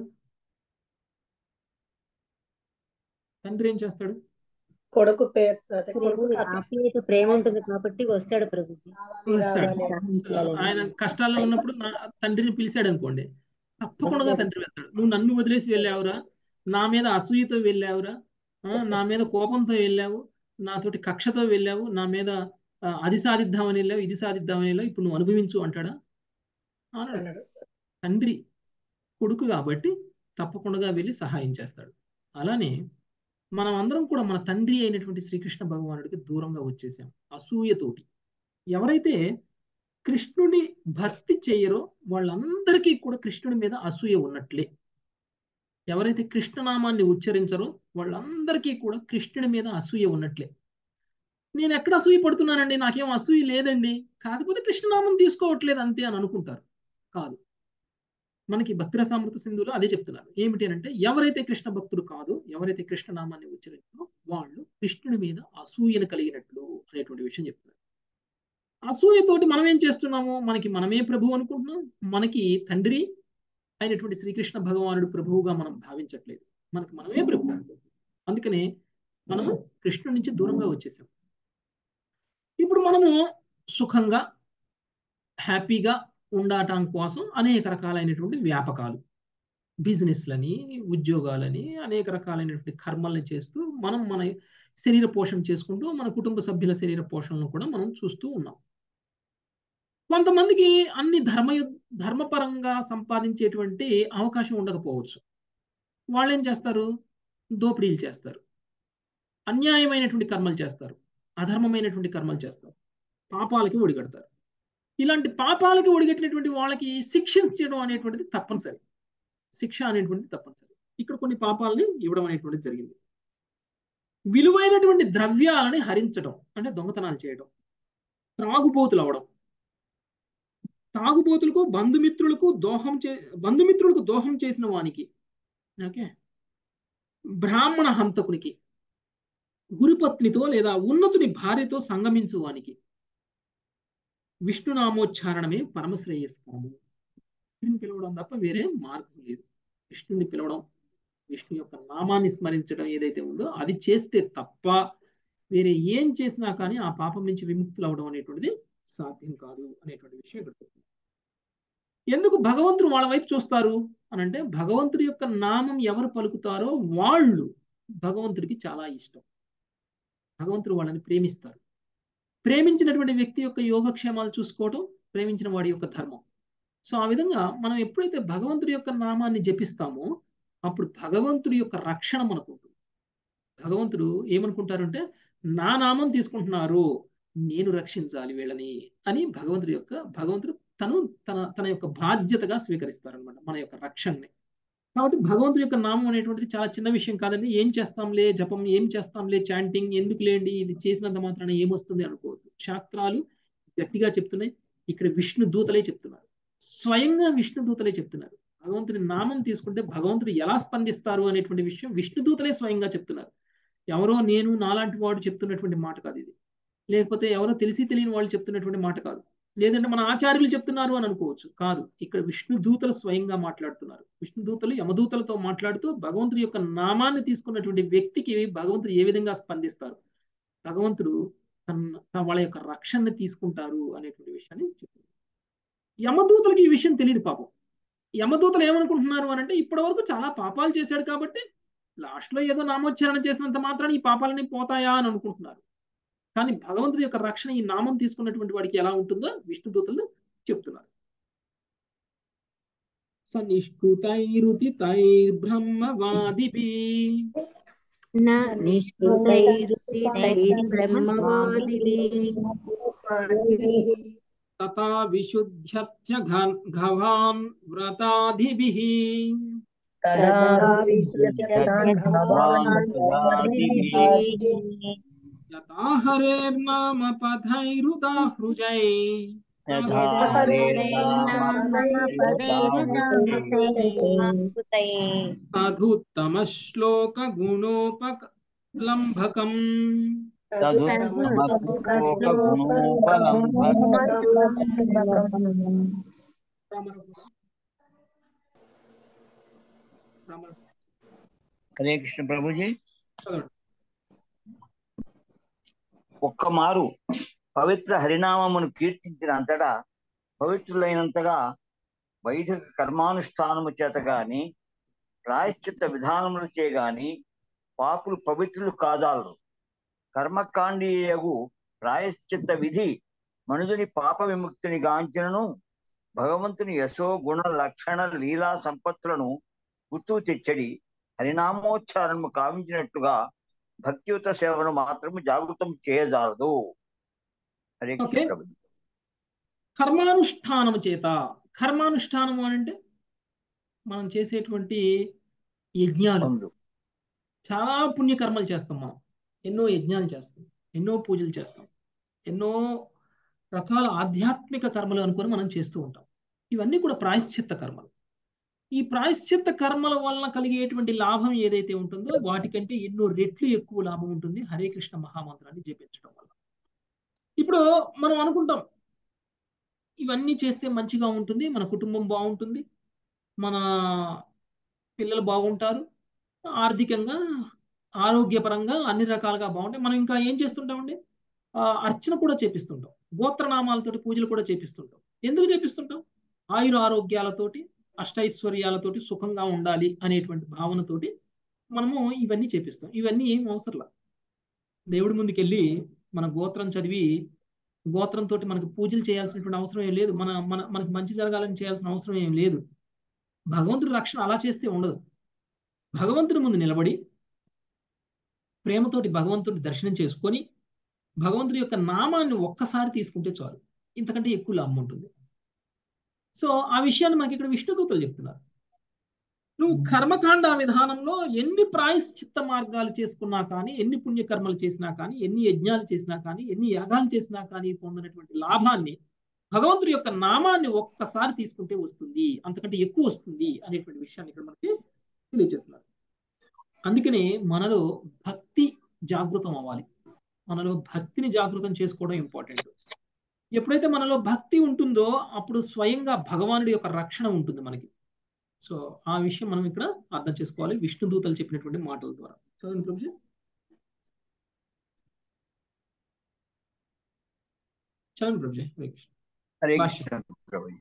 తండ్రి ఏం చేస్తాడు కొడుకు పేరు అదే ప్రేమ కొడుకు ఆప్యాయత ప్రేమ ఉంటుంది కాబట్టి వస్తాడు ప్రభుజీ రావాలి వస్తాడు రావాలి సాహిత్యాలు ఆయన కష్టాల్లో ఉన్నప్పుడు నా తండ్రిని పిలిచాడు అనుకోండి తప్పకుండా వస్తాడు. తండ్రి వెళ్తాడు నువ్వు నన్ను వదిలేసి వెళ్ళావురా నా మీద అసూయతో వెళ్ళావురా ఆ, నా మీద కోపంతో వెళ్ళావు నాతోటి కక్షతో వెళ్ళావు నా మీద ఆ, అది సాధిద్దామని వెళ్ళావు ఇది సాధిద్దామని వెళ్ళావు ఇప్పుడు నువ్వు అనుభవించు అంటాడా అనడు అన్నాడు తండ్రి కొడుకు కాబట్టి తప్పకుండా వెళ్ళి సహాయం చేస్తాడు అలానే మనం అందరం కూడా మన తండ్రి అయినటువంటి శ్రీకృష్ణ భగవానుడికి దూరంగా వచ్చేసాం అసూయతోటి ఎవరైతే కృష్ణుని భక్తి చేయరో వాళ్ళందరికీ కూడా కృష్ణుడి మీద అసూయ ఉన్నట్లే ఎవరైతే కృష్ణనామాన్ని ఉచ్చరించరో వాళ్ళందరికీ కూడా కృష్ణుడి మీద అసూయ ఉన్నట్లే నేను ఎక్కడ అసూయ పడుతున్నానండి నాకేం అసూయ లేదండి కాకపోతే కృష్ణనామం తీసుకోవట్లేదు అంతే అని అనుకుంటారు కాదు మనకి భక్తిరసామృత సింధులో అదే చెప్తున్నారు ఏమిటి అంటే ఎవరైతే కృష్ణ భక్తుడు కాదు ఎవరైతే కృష్ణనామాన్ని ఉచ్చరించారో వాళ్ళు కృష్ణుడి మీద అసూయను కలిగినట్లు అనేటువంటి విషయం చెప్తున్నారు అసూయతోటి మనం ఏం చేస్తున్నాము మనకి మనమే ప్రభువు అనుకుంటున్నాం మనకి తండ్రి అయినటువంటి శ్రీకృష్ణ భగవానుడు ప్రభువుగా మనం భావించట్లేదు మనకి మనమే ప్రభు అందుకనే మనము కృష్ణుడి నుంచి దూరంగా వచ్చేసాం ఇప్పుడు మనము సుఖంగా హ్యాపీగా ఉండటం కోసం అనేక రకాలైనటువంటి వ్యాపకాలు బిజినెస్లని ఉద్యోగాలని అనేక రకాలైనటువంటి కర్మల్ని చేస్తూ మనం మన శరీర పోషణ చేసుకుంటూ మన కుటుంబ సభ్యుల శరీర పోషణను కూడా మనం చూస్తూ ఉన్నాం కొంతమందికి అన్ని ధర్మ ధర్మపరంగా సంపాదించేటువంటి అవకాశం ఉండకపోవచ్చు వాళ్ళు ఏం చేస్తారు దోపిడీలు చేస్తారు అన్యాయమైనటువంటి కర్మలు చేస్తారు అధర్మమైనటువంటి కర్మలు చేస్తారు పాపాలకి ఒడిగడతారు ఇలాంటి పాపాలకి ఒడిగట్టినటువంటి వాళ్ళకి శిక్షించడం అనేటువంటిది తప్పనిసరి శిక్ష అనేటువంటిది తప్పనిసరి ఇక్కడ కొన్ని పాపాలని ఇవ్వడం అనేటువంటిది జరిగింది విలువైనటువంటి ద్రవ్యాలని హరించడం అంటే దొంగతనాలు చేయడం త్రాగుబోతులు అవడం తాగుబోతులకు బంధుమిత్రులకు దోహం చే బంధుమిత్రులకు దోహం చేసిన వానికి ఓకే బ్రాహ్మణ హంతకునికి గురుపత్నితో లేదా ఉన్నతుని భార్యతో సంగమించు వానికి విష్ణునామోచ్చారణమే పరమశ్రేయస్కరము విష్ణుని పిలవడం తప్ప వేరే మార్గం లేదు విష్ణుని పిలవడం విష్ణు యొక్క నామాన్ని స్మరించడం ఏదైతే ఉందో అది చేస్తే తప్ప వేరే ఏం చేసినా కానీ ఆ పాపం నుంచి విముక్తులు అవడం అనేటువంటిది సాధ్యం కాదు అనేటువంటి విషయం ఇక్కడ చెప్తుంది. ఎందుకు భగవంతుడు వాళ్ళ వైపు చూస్తారు అని అంటే భగవంతుడి యొక్క నామం ఎవరు పలుకుతారో వాళ్ళు భగవంతుడికి చాలా ఇష్టం భగవంతుడు వాళ్ళని ప్రేమిస్తారు ప్రేమించినటువంటి వ్యక్తి యొక్క యోగక్షేమాలు చూసుకోవడం ప్రేమించిన వాడి యొక్క ధర్మం సో ఆ విధంగా మనం ఎప్పుడైతే భగవంతుడి యొక్క నామాన్ని జపిస్తామో అప్పుడు భగవంతుడి యొక్క రక్షణ మనకు ఉంటుంది భగవంతుడు ఏమనుకుంటారంటే నా నామం తీసుకుంటున్నారు నేను రక్షించాలి వీళ్ళని అని భగవంతుడి యొక్క భగవంతుడు తను తన తన యొక్క బాధ్యతగా స్వీకరిస్తారనమాట మన యొక్క రక్షణని కాబట్టి భగవంతుడి యొక్క నామం అనేటువంటిది చాలా చిన్న విషయం కాదండి ఏం చేస్తాంలే జపం ఏం చేస్తాంలే చాంటింగ్ ఎందుకు లేండి ఇది చేసినంత మాత్రాన ఏమొస్తుంది అనుకోవద్దు శాస్త్రాలు గట్టిగా చెప్తున్నాయి ఇక్కడ విష్ణు దూతలే చెప్తున్నారు స్వయంగా విష్ణు దూతలే చెప్తున్నారు భగవంతుడి నామం తీసుకుంటే భగవంతుడు ఎలా స్పందిస్తారు అనేటువంటి విషయం విష్ణు దూతలే స్వయంగా చెప్తున్నారు ఎవరో నేను నాలాంటి వాడు చెప్తున్నటువంటి మాట కాదు ఇది లేకపోతే ఎవరో తెలిసి తెలియని వాళ్ళు చెప్తున్నటువంటి మాట కాదు లేదంటే మన ఆచార్యులు చెప్తున్నారు అని అనుకోవచ్చు కాదు ఇక్కడ విష్ణు దూతలు స్వయంగా మాట్లాడుతున్నారు విష్ణు దూతలు యమదూతలతో మాట్లాడుతూ భగవంతుడి యొక్క నామాన్ని తీసుకున్నటువంటి వ్యక్తికి భగవంతుడు ఏ విధంగా స్పందిస్తారు భగవంతుడు తన వాళ్ళ యొక్క రక్షణని తీసుకుంటారు అనేటువంటి విషయాన్ని చెప్తున్నారు యమదూతలకి ఈ విషయం తెలియదు పాపం యమదూతలు ఏమనుకుంటున్నారు అని అంటే ఇప్పటి వరకు చాలా పాపాలు చేశాడు కాబట్టి లాస్ట్ లో ఏదో నామోచ్చారణ చేసినంత మాత్రాన్ని ఈ పాపాలని పోతాయా అని అనుకుంటున్నారు కానీ భగవంతుడి యొక్క రక్షణ ఈ నామం తీసుకున్నటువంటి వాడికి ఎలా ఉంటుందో విష్ణు దూతలు చెప్తున్నారు సనిష్కృతైరుతితైర్బ్రహ్మవాదిభి తథా విశుద్ధ్యత్య ఘవాన్ వ్రతాధిభిః యథా హరేర్నామ పథైరుదాహృజై తదుత్తమ శ్లోక గుణోపలంబకం హరే కృష్ణ ప్రభుజీ ఒక్క మారు పవిత్ర హరినామమును కీర్తించిన అంతటా పవిత్రులైనంతగా వైదిక కర్మానుష్ఠానము చేత గాని ప్రాయశ్చిత్త విధానములు చే గాని పాపులు పవిత్రులు కాజాలరు కర్మకాండీయగు ప్రాయశ్చిత్త విధి మనుజుని పాప విముక్తిని గాంచినను భగవంతుని యశో గుణ లక్షణ లీలా సంపత్తులను గుర్తు తెచ్చడి హరినామోచ్చారణము కావించినట్టుగా భక్తియుత సేవను మాత్రము జాగృతం చేయజాలదు హరే కృష్ణ Okay. ప్రభుజీ. కర్మానుష్ఠానము చేత కర్మానుష్ఠానము అని అంటే మనం చేసేటువంటి యజ్ఞాలు అవును. చాలా పుణ్యకర్మలు చేస్తాం మనం ఎన్నో యజ్ఞాలు చేస్తాం ఎన్నో పూజలు చేస్తాం ఎన్నో రకాల ఆధ్యాత్మిక కర్మలు అనుకొని మనం చేస్తూ ఉంటాం ఇవన్నీ కూడా ప్రాయశ్చిత్త కర్మలు ఈ ప్రాయశ్చిత్త కర్మల వలన కలిగేటువంటి లాభం ఏదైతే ఉంటుందో వాటికంటే ఎన్నో రెట్లు ఎక్కువ లాభం ఉంటుంది హరే కృష్ణ మహామంత్రాన్ని జపించడం వల్ల ఇప్పుడు మనం అనుకుంటాం ఇవన్నీ చేస్తే మంచిగా ఉంటుంది మన కుటుంబం బాగుంటుంది మన పిల్లలు బాగుంటారు ఆర్థికంగా ఆరోగ్యపరంగా అన్ని రకాలుగా బాగుంటాయి మనం ఇంకా ఏం చేస్తుంటామండి ఆ, అర్చన కూడా చేపిస్తుంటాం గోత్రనామాలతోటి పూజలు కూడా చేపిస్తుంటాం ఎందుకు చేపిస్తుంటాం ఆయుర ఆరోగ్యాలతోటి అష్టైశ్వర్యాలతోటి సుఖంగా ఉండాలి అనేటువంటి భావనతోటి మనము ఇవన్నీ చేపిస్తాం ఇవన్నీ ఏం అవసరంలా దేవుడి ముందుకెళ్ళి మన గోత్రం చదివి గోత్రంతో మనకు పూజలు చేయాల్సినటువంటి అవసరం ఏం లేదు మన మన మనకి మంచి జరగాలని చేయాల్సిన అవసరం ఏం లేదు భగవంతుడి రక్షణ అలా చేస్తే ఉండదు భగవంతుడి ముందు నిలబడి ప్రేమతోటి భగవంతుడి దర్శనం చేసుకొని భగవంతుడి యొక్క నామాన్ని ఒక్కసారి తీసుకుంటే చాలు ఇంతకంటే ఎక్కువ లాభం ఉంటుంది సో ఆ విషయాన్ని మనకి ఇక్కడ విష్ణుదూతలు చెప్తున్నారు నువ్వు కర్మకాండ విధానంలో ఎన్ని ప్రాయశ్చిత్త మార్గాలు చేసుకున్నా కానీ ఎన్ని పుణ్యకర్మలు చేసినా కానీ ఎన్ని యజ్ఞాలు చేసినా కానీ ఎన్ని యాగాలు చేసినా కానీ పొందినటువంటి లాభాన్ని భగవంతుడి యొక్క నామాన్ని ఒక్కసారి తీసుకుంటే వస్తుంది అంతకంటే ఎక్కువ వస్తుంది అనేటువంటి విషయాన్ని ఇక్కడ మనకి తెలియజేస్తున్నారు అందుకనే మనలో భక్తి జాగృతం అవ్వాలి మనలో భక్తిని జాగృతం చేసుకోవడం ఇంపార్టెంట్ ఎప్పుడైతే మనలో భక్తి ఉంటుందో అప్పుడు స్వయంగా భగవానుడి యొక్క రక్షణ ఉంటుంది మనకి సో ఆ విషయం మనం ఇక్కడ అర్థం చేసుకోవాలి విష్ణు దూతలు చెప్పినటువంటి మాటల ద్వారా చదవండి ప్రభుజీ చదవండి ప్రభుజీ హరే కృష్ణ హరే భాష్యం. కృష్ణ ప్రభుజీ.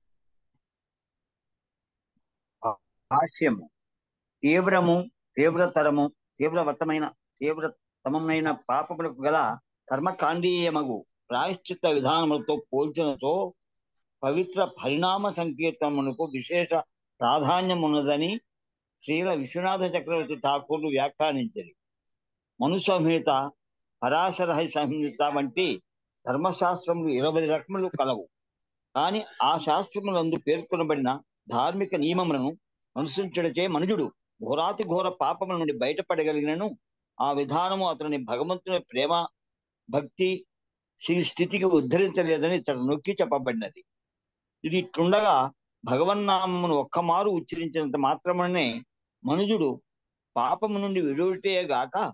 భా- భాష్యము తీవ్రము తీవ్రతరము తీవ్రవతమైన తీవ్రతమైన పాపములకు గల కర్మకాండీయమగు ప్రాయశ్చిత్త విధానములతో పోల్చినతో పవిత్ర పరిణామ సంకీర్తనమునకు విశేష ప్రాధాన్యమున్నదని శ్రీల విశ్వనాథ చక్రవర్తి ఠాకూర్లు వ్యాఖ్యానించరు మనుసంహిత పరాశర సంహిత వంటి ధర్మశాస్త్రములు ఇరవై రకములు కలవు కానీ ఆ శాస్త్రములందు పేర్కొనబడిన ధార్మిక నియమములను అనుసరించడచే మనుజుడు ఘోరాతి ఘోర పముల నుండి బయటపడగలిగినను ఆ విధానము అతని భగవంతుని ప్రేమ భక్తి శ్రీ స్థితికి ఉద్ధరించలేదని ఇతడు నొక్కి చెప్పబడినది ఇది ఇట్లుండగా భగవన్నామమును ఒక్కమారు ఉచ్చరించినంత మాత్రమనే మనుజుడు పాపము నుండి విడువటే గాక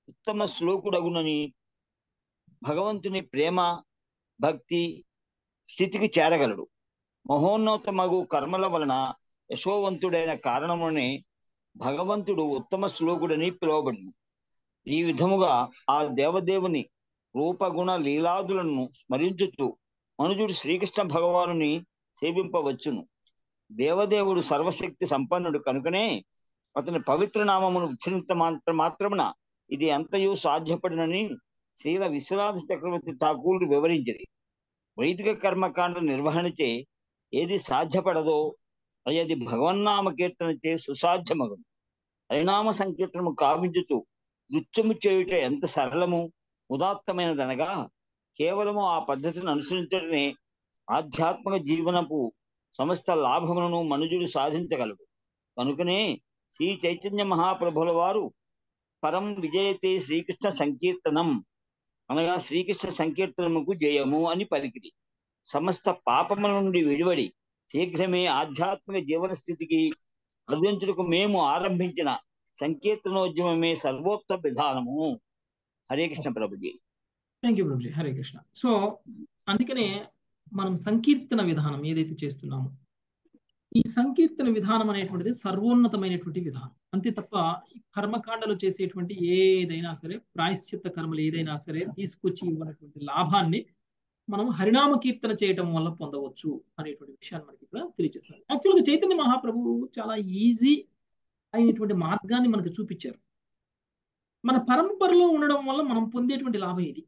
ఉత్తమ శ్లోకుడగునని భగవంతుని ప్రేమ భక్తి స్థితికి చేరగలడు మహోన్నతమగు కర్మల వలన యశోవంతుడైన కారణమునే భగవంతుడు ఉత్తమ శ్లోకుడని పిలువబడింది ఈ విధముగా ఆ దేవదేవుని రూపగుణ లీలాదులను స్మరించుతూ మనుజుడు శ్రీకృష్ణ భగవానుని సేవింపవచ్చును దేవదేవుడు సర్వశక్తి సంపన్నుడు కనుకనే అతని పవిత్ర నామమును ఉచ్చరింత మాత్ర మాత్రమున ఇది అంతయు సాధ్యపడినని శ్రీల విశ్వనాథ చక్రవర్తి ఠాకూరుడు వివరించింది వైదిక కర్మకాండ నిర్వహణచే ఏది సాధ్యపడదో అది భగవన్నామ కీర్తనచే సుసాధ్యమగును హరినామ సంకీర్తనము కావించుతూ నృత్యము చేయుట ఎంత సరళము ఉదాత్తమైనదనగా కేవలము ఆ పద్ధతిని అనుసరించడమే ఆధ్యాత్మిక జీవనపు సమస్త లాభములను మనుజుడు సాధించగలడు కనుకనే శ్రీ చైతన్య మహాప్రభుల వారు పరం విజయతే శ్రీకృష్ణ సంకీర్తనం అనగా శ్రీకృష్ణ సంకీర్తనముకు జయము అని పలికిరి సమస్త పాపముల నుండి విడివడి శీఘ్రమే ఆధ్యాత్మిక జీవన స్థితికి అందించుటకు మేము ఆరంభించిన సంకీర్తనోద్యమమే సర్వోత్తమ విధానము హరే కృష్ణ ప్రభుజీ థ్యాంక్ యూ ప్రభుజీ హరే కృష్ణ సో అందుకనే మనం సంకీర్తన విధానం ఏదైతే చేస్తున్నామో ఈ సంకీర్తన విధానం అనేటువంటిది సర్వోన్నతమైనటువంటి విధానం అంతే తప్ప ఈ కర్మకాండలు చేసేటువంటి ఏదైనా సరే ప్రాయశ్చిత్త కర్మలు ఏదైనా సరే తీసుకొచ్చి ఇవ్వనటువంటి లాభాన్ని మనం హరినామ కీర్తన చేయటం వల్ల పొందవచ్చు అనేటువంటి విషయాన్ని మనకి ఇక్కడ తెలియజేస్తారు యాక్చువల్గా చైతన్య మహాప్రభు చాలా ఈజీ అయినటువంటి మార్గాన్ని మనకు చూపించారు మన పరంపరలో ఉండడం వల్ల మనం పొందేటువంటి లాభం ఇది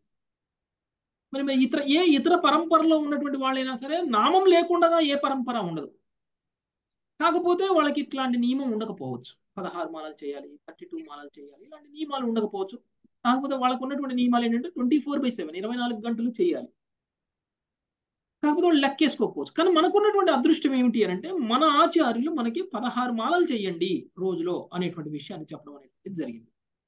మరి ఇతర ఏ ఇతర పరంపరలో ఉన్నటువంటి వాళ్ళైనా సరే నామం లేకుండా ఏ పరంపర ఉండదు కాకపోతే వాళ్ళకి ఇట్లాంటి నియమం ఉండకపోవచ్చు పదహారు మాలలు చేయాలి థర్టీ టూ మాలలు చేయాలి ఇలాంటి నియమాలు ఉండకపోవచ్చు కాకపోతే వాళ్ళకు ఉన్నటువంటి నియమాలు ఏంటంటే ట్వంటీ ఫోర్ బై సెవెన్ ఇరవై నాలుగు గంటలు చేయాలి కాకపోతే వాళ్ళు లెక్కేసుకోకపోవచ్చు కానీ మనకున్నటువంటి అదృష్టం ఏమిటి అని అంటే మన ఆచార్యులు మనకి పదహారు మాలలు చేయండి రోజులో అనేటువంటి విషయాన్ని చెప్పడం అనేది జరిగింది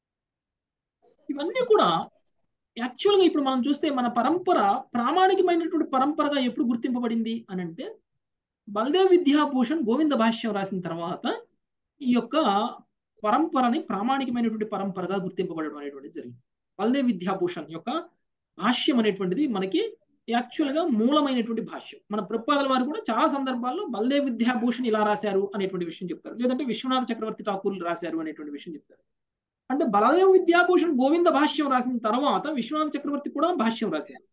ఇవన్నీ కూడా యాక్చువల్గా ఇప్పుడు మనం చూస్తే మన పరంపర ప్రామాణికమైనటువంటి పరంపరగా ఎప్పుడు గుర్తింపబడింది అని అంటే బల్దేవ్ విద్యాభూషణ్ గోవింద భాష్యం రాసిన తర్వాత ఈ యొక్క పరంపరని ప్రామాణికమైనటువంటి పరంపరగా గుర్తింపబడడం అనేటువంటిది జరిగింది బల్దేవ్ విద్యాభూషణ్ యొక్క భాష్యం అనేటువంటిది మనకి యాక్చువల్గా మూలమైనటువంటి భాష్యం మన ప్రపాదల వారు కూడా చాలా సందర్భాల్లో బల్దేవ్ విద్యాభూషణ్ ఇలా రాశారు అనేటువంటి విషయం చెప్తారు లేదంటే విశ్వనాథ చక్రవర్తి ఠాకూర్లు రాశారు అనేటువంటి విషయం చెప్తారు అంటే బలదేవ్ విద్యాభూషణ్ గోవింద భాష్యం రాసిన తర్వాత విశ్వనాథ చక్రవర్తి కూడా భాష్యం రాశారు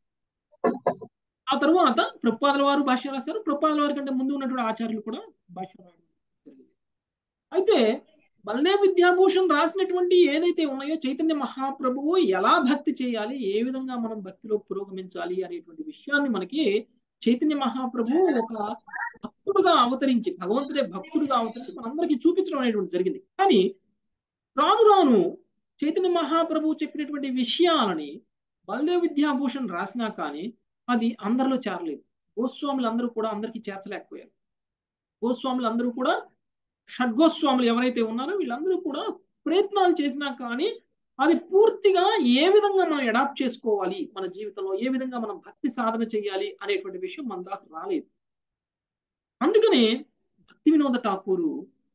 ఆ తర్వాత ప్రపాదల వారు భాష్యం రాశారు ప్రపాదల వారి కంటే ముందు ఉన్నటువంటి ఆచార్యులు కూడా భాష్యం రాయడం జరిగింది అయితే బలదేవ్ విద్యాభూషణ్ రాసినటువంటి ఏదైతే ఉన్నాయో చైతన్య మహాప్రభువు ఎలా భక్తి చేయాలి ఏ విధంగా మనం భక్తిలో పురోగమించాలి అనేటువంటి విషయాన్ని మనకి చైతన్య మహాప్రభు ఒక భక్తుడుగా అవతరించి భగవంతుడే భక్తుడుగా అవతరించి మనందరికీ చూపించడం అనేటువంటి జరిగింది కానీ రాను రాను చైతన్య మహాప్రభు చెప్పినటువంటి విషయాలని బలదేవ్ విద్యాభూషణ్ రాసినా కానీ అది అందరిలో చేరలేదు గోస్వాములు అందరూ కూడా అందరికీ చేర్చలేకపోయారు గోస్వాములు అందరూ కూడా షడ్గోస్వాములు ఎవరైతే ఉన్నారో వీళ్ళందరూ కూడా ప్రయత్నాలు చేసినా కానీ అది పూర్తిగా ఏ విధంగా మనం అడాప్ట్ చేసుకోవాలి మన జీవితంలో ఏ విధంగా మనం భక్తి సాధన చేయాలి అనేటువంటి విషయం మన దాకా రాలేదు అందుకనే భక్తి వినోద ఠాకూరు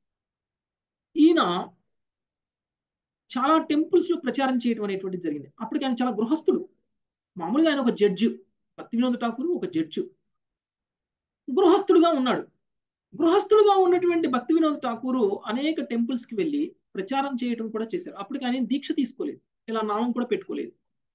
ఈయన చాలా టెంపుల్స్ లో ప్రచారం చేయడం అనేటువంటి జరిగింది అప్పటికి ఆయన చాలా గృహస్థుడు మామూలుగా ఆయన ఒక జడ్జి భక్తి వినోద ఠాకూర్ ఒక జడ్జి గృహస్థుడుగా ఉన్నాడు గృహస్థుడుగా ఉన్నటువంటి భక్తి వినోద్ ఠాకూరు అనేక టెంపుల్స్ కి వెళ్ళి ప్రచారం చేయడం కూడా చేశారు అప్పటికి ఆయన దీక్ష తీసుకోలేదు ఇలా నామం కూడా పెట్టుకోలేదు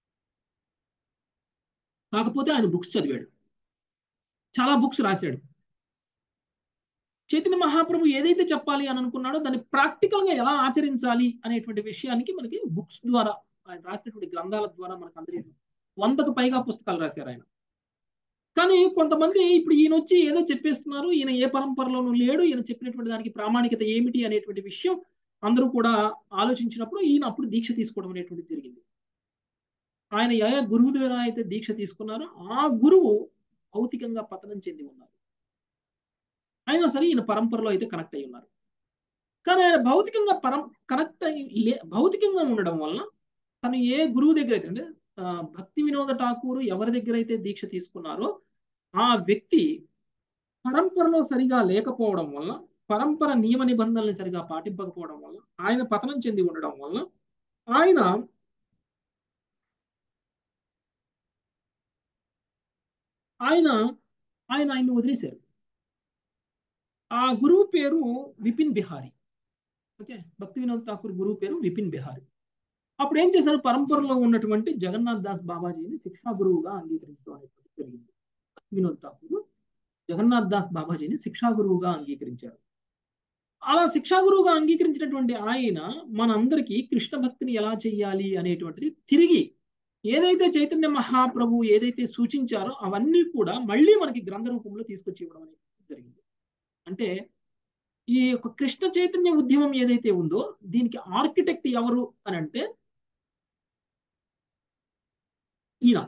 కాకపోతే ఆయన బుక్స్ చదివాడు చాలా బుక్స్ రాశాడు చైతన్య మహాప్రభు ఏదైతే చెప్పాలి అని అనుకున్నాడో దాన్ని ప్రాక్టికల్ గా ఎలా ఆచరించాలి అనేటువంటి విషయానికి మనకి బుక్స్ ద్వారా ఆయన రాసినటువంటి గ్రంథాల ద్వారా మనకు అందరి వందకు పైగా పుస్తకాలు రాశారు ఆయన కానీ కొంతమంది ఇప్పుడు ఈయన వచ్చి ఏదో చెప్పేస్తున్నారు ఈయన ఏ పరంపరలోనూ లేడు ఈయన చెప్పినటువంటి దానికి ప్రామాణికత ఏమిటి అనేటువంటి విషయం అందరూ కూడా ఆలోచించినప్పుడు ఈయన అప్పుడు దీక్ష తీసుకోవడం అనేటువంటి జరిగింది ఆయన ఏ గురువు ద్వారా అయితే దీక్ష తీసుకున్నారో ఆ గురువు భౌతికంగా పతనం చెంది ఉన్నారు అయినా సరే ఈయన పరంపరలో అయితే కనెక్ట్ అయి ఉన్నారు కానీ ఆయన భౌతికంగా పరం కనెక్ట్ అయ్యి భౌతికంగా ఉండడం వలన తను ఏ గురువు దగ్గర అయితే అంటే భక్తి వినోద ఠాకూరు ఎవరి దగ్గర అయితే దీక్ష తీసుకున్నారో ఆ వ్యక్తి పరంపరలో సరిగా లేకపోవడం వల్ల పరంపర నియమ నిబంధనల్ని సరిగా పాటింపకపోవడం వల్ల ఆయన పతనం చెంది ఉండడం వల్ల ఆయన ఆయన ఆయన ఆయన్ని వదిలేశారు ఆ గురువు పేరు విపిన్ బిహారీ ఓకే భక్తి వినోద్ ఠాకూర్ గురువు పేరు విపిన్ బిహారీ అప్పుడు ఏం చేశారు పరంపరలో ఉన్నటువంటి జగన్నాథ్ దాస్ బాబాజీని శిక్షా గురువుగా అంగీకరించడం అనేటువంటి జరిగింది భక్తి వినోద్ ఠాకూర్ జగన్నాథ్ దాస్ బాబాజీని శిక్షా గురువుగా అంగీకరించారు అలా శిక్షా గురువుగా అంగీకరించినటువంటి ఆయన మనందరికీ కృష్ణ భక్తిని ఎలా చెయ్యాలి అనేటువంటిది తిరిగి ఏదైతే చైతన్య మహాప్రభు ఏదైతే సూచించారో అవన్నీ కూడా మళ్ళీ మనకి గ్రంథ రూపంలో తీసుకొచ్చి ఇవ్వడం అనేది జరిగింది అంటే ఈ యొక్క కృష్ణ చైతన్య ఉద్యమం ఏదైతే ఉందో దీనికి ఆర్కిటెక్ట్ ఎవరు అని అంటే ఈయన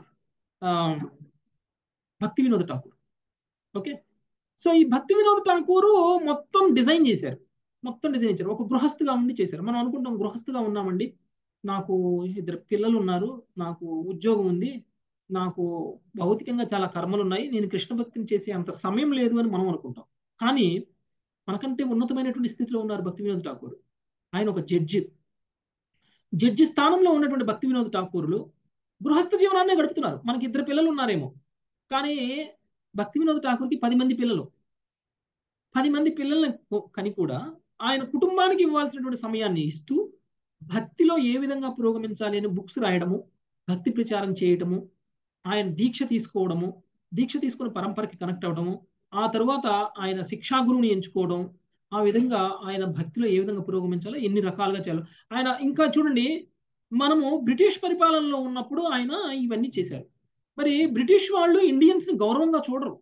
భక్తి వినోద్ ఠాకూర్ ఓకే సో ఈ భక్తి వినోద్ ఠాకూరు మొత్తం డిజైన్ చేశారు మొత్తం డిజైన్ చేశారు ఒక గృహస్థుగా ఉండి చేశారు మనం అనుకుంటాం గృహస్థుగా ఉన్నామండి నాకు ఇద్దరు పిల్లలు ఉన్నారు నాకు ఉద్యోగం ఉంది నాకు భౌతికంగా చాలా కర్మలు ఉన్నాయి నేను కృష్ణ భక్తిని చేసే అంత సమయం లేదు అని మనం అనుకుంటాం కానీ మనకంటే ఉన్నతమైనటువంటి స్థితిలో ఉన్నారు భక్తి వినోద్ ఠాకూర్ ఆయన ఒక జడ్జి జడ్జి స్థానంలో ఉన్నటువంటి భక్తి వినోద్ ఠాకూర్లు గృహస్థ జీవనాన్ని గడుపుతున్నారు మనకి ఇద్దరు పిల్లలు ఉన్నారేమో కానీ భక్తి వినోద్ ఠాకూర్కి పది మంది పిల్లలు పది మంది పిల్లల్ని కని కూడా ఆయన కుటుంబానికి ఇవ్వాల్సినటువంటి సమయాన్ని ఇస్తూ భక్తిలో ఏ విధంగా పురోగమించాలి అని బుక్స్ రాయడము భక్తి ప్రచారం చేయటము ఆయన దీక్ష తీసుకోవడము దీక్ష తీసుకుని పరంపరకి కనెక్ట్ అవ్వడము ఆ తరువాత ఆయన శిక్షా గురువుని ఎంచుకోవడం ఆ విధంగా ఆయన భక్తిలో ఏ విధంగా పురోగమించాలో ఎన్ని రకాలుగా చేయాలి ఆయన ఇంకా చూడండి మనము బ్రిటిష్ పరిపాలనలో ఉన్నప్పుడు ఆయన ఇవన్నీ చేశారు మరి బ్రిటిష్ వాళ్ళు ఇండియన్స్ ని గౌరవంగా చూడరు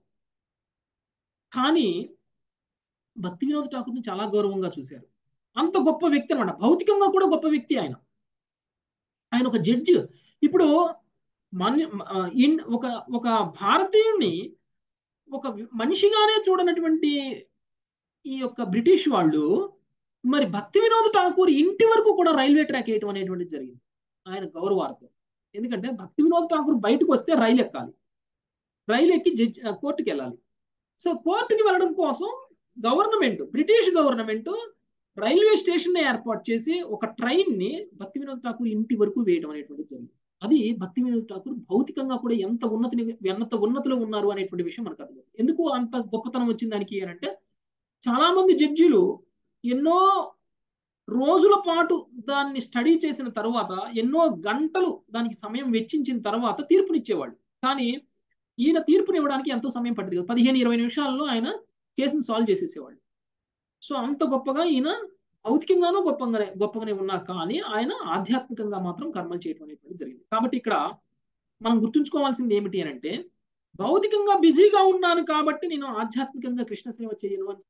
కానీ భక్తి వినోద్ ఠాకూర్ని చాలా గౌరవంగా చూశారు అంత గొప్ప వ్యక్తి అనమాట భౌతికంగా కూడా గొప్ప వ్యక్తి ఆయన ఆయన ఒక జడ్జి ఇప్పుడు మన ఒక ఒక భారతీయుణ్ణి ఒక మనిషిగానే చూడనటువంటి ఈ యొక్క బ్రిటిష్ వాళ్ళు మరి భక్తి వినోద్ ఠాకూర్ ఇంటి వరకు కూడా రైల్వే ట్రాక్ వేయటం అనేటువంటిది జరిగింది ఆయన గౌరవార్థం ఎందుకంటే భక్తి వినోద్ ఠాకూర్ బయటకు వస్తే రైలు ఎక్కాలి రైలు ఎక్కి జడ్జి కోర్టుకి వెళ్ళాలి సో కోర్టుకి వెళ్ళడం కోసం government British government railway station ఏర్పాటు చేసి ఒక ట్రైన్ ని భక్తి వినోద్ ఠాకూర్ ఇంటి వరకు వేయడం అనేటువంటిది జరిగింది అది భక్తి వినోద్ ఠాకూర్ భౌతికంగా కూడా ఎంత ఉన్నతిని ఎంత ఉన్నతిలో ఉన్నారు అనేటువంటి విషయం మనకు అర్థం ఎందుకు అంత గొప్పతనం వచ్చింది దానికి అంటే చాలా మంది జడ్జీలు ఎన్నో రోజుల పాటు దాన్ని స్టడీ చేసిన తర్వాత ఎన్నో గంటలు దానికి సమయం వెచ్చించిన తర్వాత తీర్పునిచ్చేవాళ్ళు కానీ ఈయన తీర్పునివ్వడానికి ఎంతో సమయం పట్టింది కదా పదిహేను ఇరవై నిమిషాల్లో ఆయన కేసును సాల్వ్ చేసేసేవాళ్ళు సో అంత గొప్పగా ఈయన భౌతికంగానూ గొప్పగానే గొప్పగానే ఉన్నా కానీ ఆయన ఆధ్యాత్మికంగా మాత్రం కర్మలు చేయడం అనేటువంటి జరిగింది కాబట్టి ఇక్కడ మనం గుర్తుంచుకోవాల్సింది ఏమిటి అని అంటే భౌతికంగా బిజీగా ఉన్నాను కాబట్టి నేను ఆధ్యాత్మికంగా కృష్ణ సేవ చేయను అని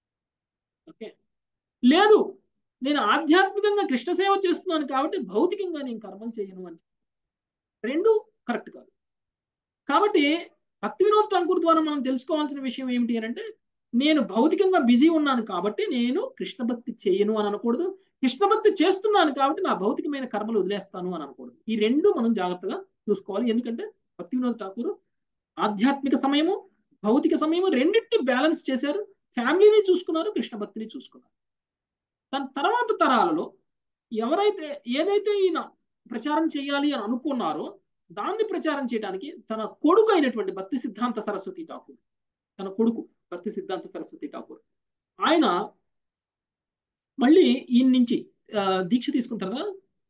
ఓకే లేదు నేను ఆధ్యాత్మికంగా కృష్ణ సేవ చేస్తున్నాను కాబట్టి భౌతికంగా నేను కర్మలు చేయను అని రెండు కరెక్ట్ కాదు కాబట్టి భక్తి వినోద్ ఠాకూర్ ద్వారా మనం తెలుసుకోవాల్సిన విషయం ఏమిటి అని అంటే నేను భౌతికంగా బిజీ ఉన్నాను కాబట్టి నేను కృష్ణ భక్తి చేయను అని అనకూడదు కృష్ణ భక్తి చేస్తున్నాను కాబట్టి నా భౌతికమైన కర్మలు వదిలేస్తాను అని అనకూడదు ఈ రెండు మనం జాగ్రత్తగా చూసుకోవాలి ఎందుకంటే భక్తి వినోద్ ఠాకూర్ ఆధ్యాత్మిక సమయము భౌతిక సమయము రెండింటిని బ్యాలెన్స్ చేశారు ఫ్యామిలీని చూసుకున్నారు కృష్ణ భక్తిని చూసుకున్నారు దాని తర్వాత తరాలలో ఎవరైతే ఏదైతే ఈయన ప్రచారం చేయాలి అని అనుకున్నారో దాన్ని ప్రచారం చేయడానికి తన కొడుకు అయినటువంటి భక్తి సిద్ధాంత సరస్వతి ఠాకూర్ తన కొడుకు భక్తి సిద్ధాంత సరస్వతి ఠాకూర్ ఆయన మళ్ళీ ఈయన నుంచి దీక్ష తీసుకున్న తర్వాత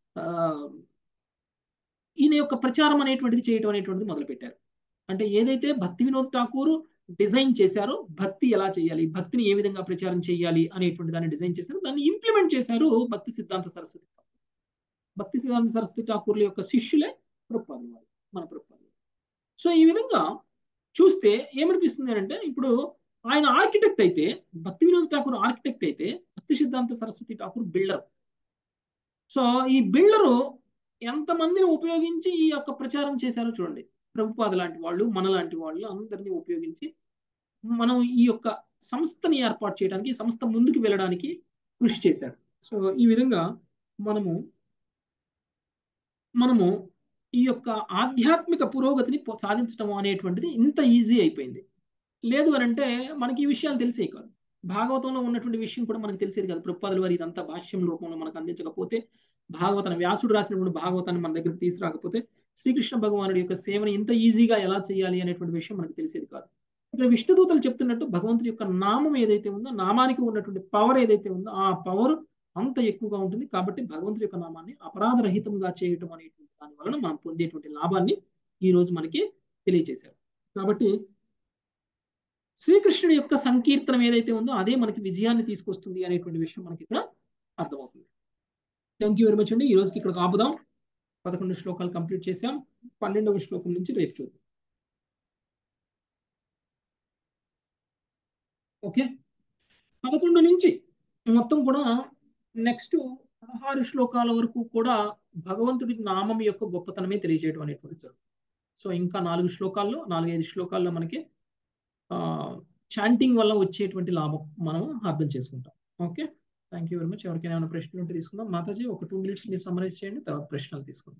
ఈయన యొక్క ప్రచారం అనేటువంటిది చేయడం అనేటువంటిది మొదలుపెట్టారు అంటే ఏదైతే భక్తి వినోద్ ఠాకూర్ డిజైన్ చేశారో భక్తి ఎలా చేయాలి భక్తిని ఏ విధంగా ప్రచారం చేయాలి అనేటువంటి దాన్ని డిజైన్ చేశారు దాన్ని ఇంప్లిమెంట్ చేశారు భక్తి సిద్ధాంత సరస్వతి భక్తి సిద్ధాంత సరస్వతి ఠాకూర్ల యొక్క శిష్యులే ప్రభుపాదులు వారు మన ప్రభుపాదులు సో ఈ విధంగా చూస్తే ఏమనిపిస్తుంది అంటే ఇప్పుడు ఆయన ఆర్కిటెక్ట్ అయితే భక్తి వినోద్ ఠాకూర్ ఆర్కిటెక్ట్ అయితే భక్తి సిద్ధాంత సరస్వతి ఠాకూర్ బిల్డర్ సో ఈ బిల్డరు ఎంతమందిని ఉపయోగించి ఈ యొక్క ప్రచారం చేశారో చూడండి ప్రభుపాద లాంటి వాళ్ళు మన లాంటి వాళ్ళు అందరినీ ఉపయోగించి మనం ఈ యొక్క సంస్థని ఏర్పాటు చేయడానికి సంస్థ ముందుకు వెళ్ళడానికి కృషి చేశారు సో ఈ విధంగా మనము మనము ఈ యొక్క ఆధ్యాత్మిక పురోగతిని సాధించడం అనేటువంటిది ఇంత ఈజీ అయిపోయింది లేదు అని అంటే మనకి ఈ విషయాలు తెలిసే కాదు భాగవతంలో ఉన్నటువంటి విషయం కూడా మనకు తెలిసేది కాదు ప్రభుపాదుల వారి ఇదంతా భాష్యం రూపంలో మనకు అందించకపోతే భాగవతాన్ని వ్యాసుడు రాసినటువంటి భాగవతాన్ని మన దగ్గరికి తీసుకురాకపోతే శ్రీకృష్ణ భగవానుడి యొక్క సేవని ఇంత ఈజీగా ఎలా చేయాలి అనేటువంటి విషయం మనకు తెలిసేది కాదు ఇక్కడ విష్ణుదూతలు చెప్తున్నట్టు భగవంతుడి యొక్క నామం ఏదైతే ఉందో నామానికి ఉన్నటువంటి పవర్ ఏదైతే ఉందో ఆ పవర్ అంత ఎక్కువగా ఉంటుంది కాబట్టి భగవంతుడి యొక్క నామాన్ని అపరాధరహితంగా చేయటం అనేటువంటి దాని వలన మనం పొందేటువంటి లాభాన్ని ఈ రోజు మనకి తెలియజేశారు కాబట్టి శ్రీకృష్ణుడి యొక్క సంకీర్తనం ఏదైతే ఉందో అదే మనకి విజయాన్ని తీసుకొస్తుంది అనేటువంటి విషయం మనకి ఇక్కడ అర్థమవుతుంది థ్యాంక్ యూ వెరీ మచ్ అండి ఈ రోజుకి ఇక్కడ ఆపుదాం పదకొండు శ్లోకాలు కంప్లీట్ చేసాం పన్నెండవ శ్లోకం నుంచి రేపు చూద్దాం ఓకే పదకొండు నుంచి మొత్తం కూడా నెక్స్ట్ పదహారు శ్లోకాల వరకు కూడా భగవంతుడి నామం యొక్క గొప్పతనమే తెలియజేయడం అనేటువంటి జరుగుతుంది సో ఇంకా నాలుగు శ్లోకాల్లో నాలుగైదు శ్లోకాల్లో మనకి చాంటింగ్ వల్ల వచ్చేటువంటి లాభం మనం అర్థం చేసుకుంటాం okay thank you very much ఎవరికైనా ఏమైనా ప్రశ్నలు ఉంటే తీసుకుందాం మాతాజీ ఒక టూ మినిట్స్ మీరు సమరైజ్ చేయండి తర్వాత ప్రశ్నలు తీసుకుందాం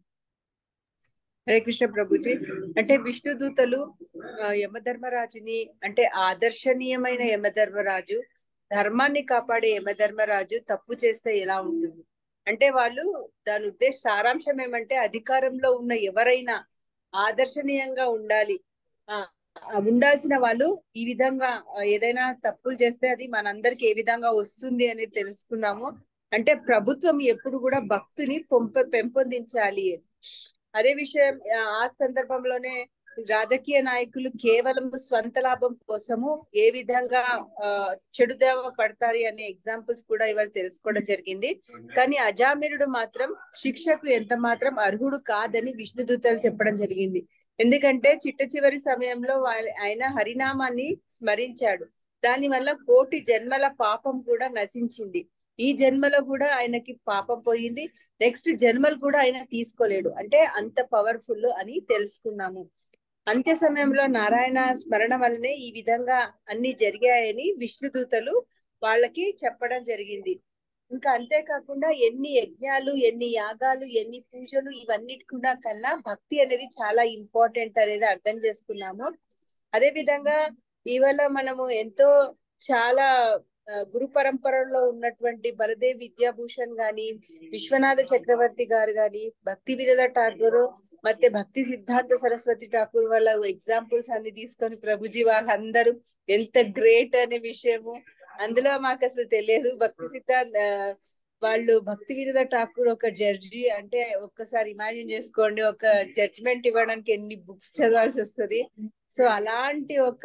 హరే కృష్ణ ప్రభుజీ అంటే విష్ణు దూతలు ఆ, యమధర్మరాజుని అంటే ఆదర్శనీయమైన యమధర్మరాజు ధర్మాన్ని కాపాడే యమధర్మరాజు తప్పు చేస్తే ఎలా ఉంటుంది అంటే వాళ్ళు దాని ఉద్దేశ సారాంశం ఏమంటే అధికారంలో ఉన్న ఎవరైనా ఆదర్శనీయంగా ఉండాలి ఆ ఆ, ఉండాల్సిన వాళ్ళు ఈ విధంగా ఆ, ఏదైనా తప్పులు చేస్తే అది మనందరికి ఏ విధంగా వస్తుంది అనేది తెలుసుకున్నాము అంటే ప్రభుత్వం ఎప్పుడు కూడా భక్తుని పొంప పెంపొందించాలి అదే విషయం ఆ, ఆ సందర్భంలోనే రాజకీయ నాయకులు కేవలం స్వంత లాభం కోసము ఏ విధంగా ఆ, చెడుదేవ పడతారు అనే ఎగ్జాంపుల్స్ కూడా ఇవాళ తెలుసుకోవడం జరిగింది కానీ అజామిరుడు మాత్రం శిక్షకు ఎంత మాత్రం అర్హుడు కాదని విష్ణుదూతలు చెప్పడం జరిగింది ఎందుకంటే చిట్ట చివరి సమయంలో వాళ్ళ- ఆయన హరినామాన్ని స్మరించాడు దాని వల్ల కోటి జన్మల పాపం కూడా నశించింది ఈ జన్మలో కూడా ఆయనకి పాపం పోయింది నెక్స్ట్ జన్మలు కూడా ఆయన తీసుకోలేడు అంటే అంత పవర్ఫుల్ అని తెలుసుకున్నాము అంత్య సమయంలో నారాయణ స్మరణ వల్లనే ఈ విధంగా అన్ని జరిగాయని విష్ణుదూతలు వాళ్ళకి చెప్పడం జరిగింది ఇంకా అంతేకాకుండా ఎన్ని యజ్ఞాలు ఎన్ని యాగాలు ఎన్ని పూజలు ఇవన్నిటికున్నా కన్నా భక్తి అనేది చాలా ఇంపార్టెంట్ అనేది అర్థం చేసుకున్నాము అదే విధంగా ఇవాళ మనము ఎంతో చాలా ఆ, గురు పరంపరలో ఉన్నటువంటి బలదేవ్ విద్యాభూషణ్ గాని విశ్వనాథ చక్రవర్తి గారు గాని భక్తి వినోద ఠాకూర్ ಮತ್ತೆ భక్తి సిద్ధాంత సరస్వతి ఠాకూర్ వాళ్ళ ఎగ్జాంపుల్స్ అన్ని తీసుకొని ప్రభుజీ వాళ్ళందరూ ఎంత గ్రేట్ అనే విషయము అందులో మాకు అసలు తెలియదు భక్తి సిద్ధాంత ఆ, వాళ్ళు భక్తి వినోద ఠాకూర్ ఒక జడ్జి అంటే ఒక్కసారి ఇమాజిన్ చేసుకోండి ఒక జడ్జిమెంట్ ఇవ్వడానికి ఎన్ని బుక్స్ చదవాల్సి వస్తుంది సో అలాంటి ఒక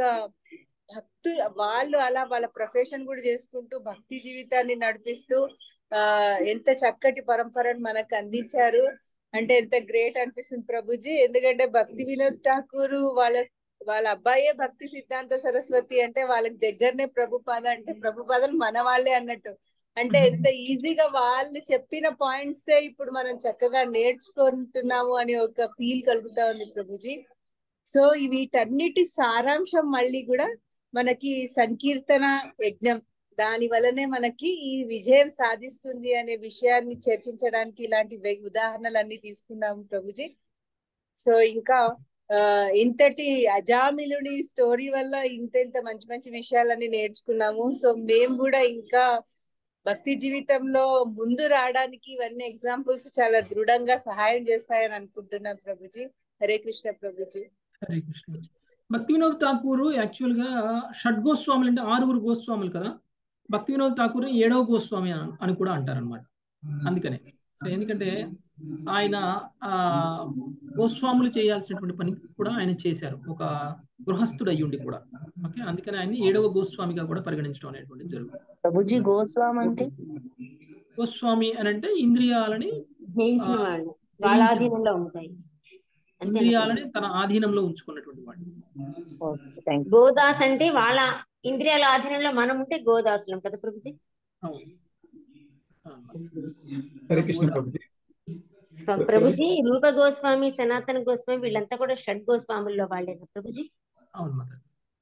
భక్తు వాళ్ళు అలా వాళ్ళ ప్రొఫెషన్ కూడా చేసుకుంటూ భక్తి జీవితాన్ని నడిపిస్తూ ఆ ఎంత చక్కటి పరంపరను మనకు అందించారు అంటే ఎంత గ్రేట్ అనిపిస్తుంది ప్రభుజీ ఎందుకంటే భక్తి వినోద్ ఠాకూర్ వాళ్ళ వాళ్ళ అబ్బాయే భక్తి సిద్ధాంత సరస్వతి అంటే వాళ్ళకి దగ్గరనే ప్రభుపాద అంటే ప్రభుపాదలు మన వాళ్ళే అన్నట్టు అంటే ఎంత ఈజీగా వాళ్ళు చెప్పిన పాయింట్స్ ఇప్పుడు మనం చక్కగా నేర్చుకుంటున్నాము అని ఒక ఫీల్ కలుగుతా ఉంది ప్రభుజీ సో వీటన్నిటి సారాంశం మళ్ళీ కూడా మనకి సంకీర్తన యజ్ఞం దాని వల్లనే మనకి ఈ విజయం సాధిస్తుంది అనే విషయాన్ని చర్చించడానికి ఇలాంటి వె- ఉదాహరణలన్నీ తీసుకున్నాము ప్రభుజీ సో ఇంకా ఆ ఇంతటి అజామిలుని స్టోరీ వల్ల ఇంత ఇంత మంచి మంచి విషయాలన్నీ నేర్చుకున్నాము సో మేము కూడా ఇంకా భక్తి జీవితంలో ముందు రావడానికి ఇవన్నీ ఎగ్జాంపుల్స్ చాలా దృఢంగా సహాయం చేస్తాయని అనుకుంటున్నాం ప్రభుజీ హరే కృష్ణ ప్రభుజీ హరే కృష్ణ భక్తి వినోద్ ఠాకూర్ యాక్చువల్ గా షడ్ గోస్వాములు అంటే ఆరుగురు గోస్వాములు కదా భక్తి వినోద్ ఠాకూర్ ఏడవ గోస్వామి అని- అని కూడా అంటారనమాట అందుకనే సో ఎందుకంటే ఆయన ఆ గోస్వాములు చేయాల్సినటువంటి పని కూడా ఆయన చేశారు ఒక గృహస్థుడు అయ్యుండి కూడా ఓకే అందుకని ఆయన్ని ఏడవ గోస్వామిగా కూడా పరిగణించడం అనేటువంటి జరుగుతుంది ప్రభుజీ గోస్వామి అంటే గోస్వామి అని అంటే ఇంద్రియాలని జయించిన ఆ, వాళ్ళు వాళ్ళ జయించిన ఆధీనంలో ఉంటాయి అంతేనా ఇంద్రియాలని తన ఆధీనంలో ఉంచుకున్నటువంటి వాడు థ్యాంక్ గోదాస్ అంటే వాళ్ళ ఇంద్రియాల ఆధీనంలో మనం ఉంటే గోదాసులం కదా ప్రభుజీ అవును ఆ, హరే కృష్ణ గోదాస్ ప్రభుజీ స్వ- ప్రభుజీ రూప గోస్వామి సనాతన గోస్వామి వీళ్ళంతా కూడా షడ్ గోస్వాముల్లో వాళ్ళేనా ప్రభుజీ అవును మదర్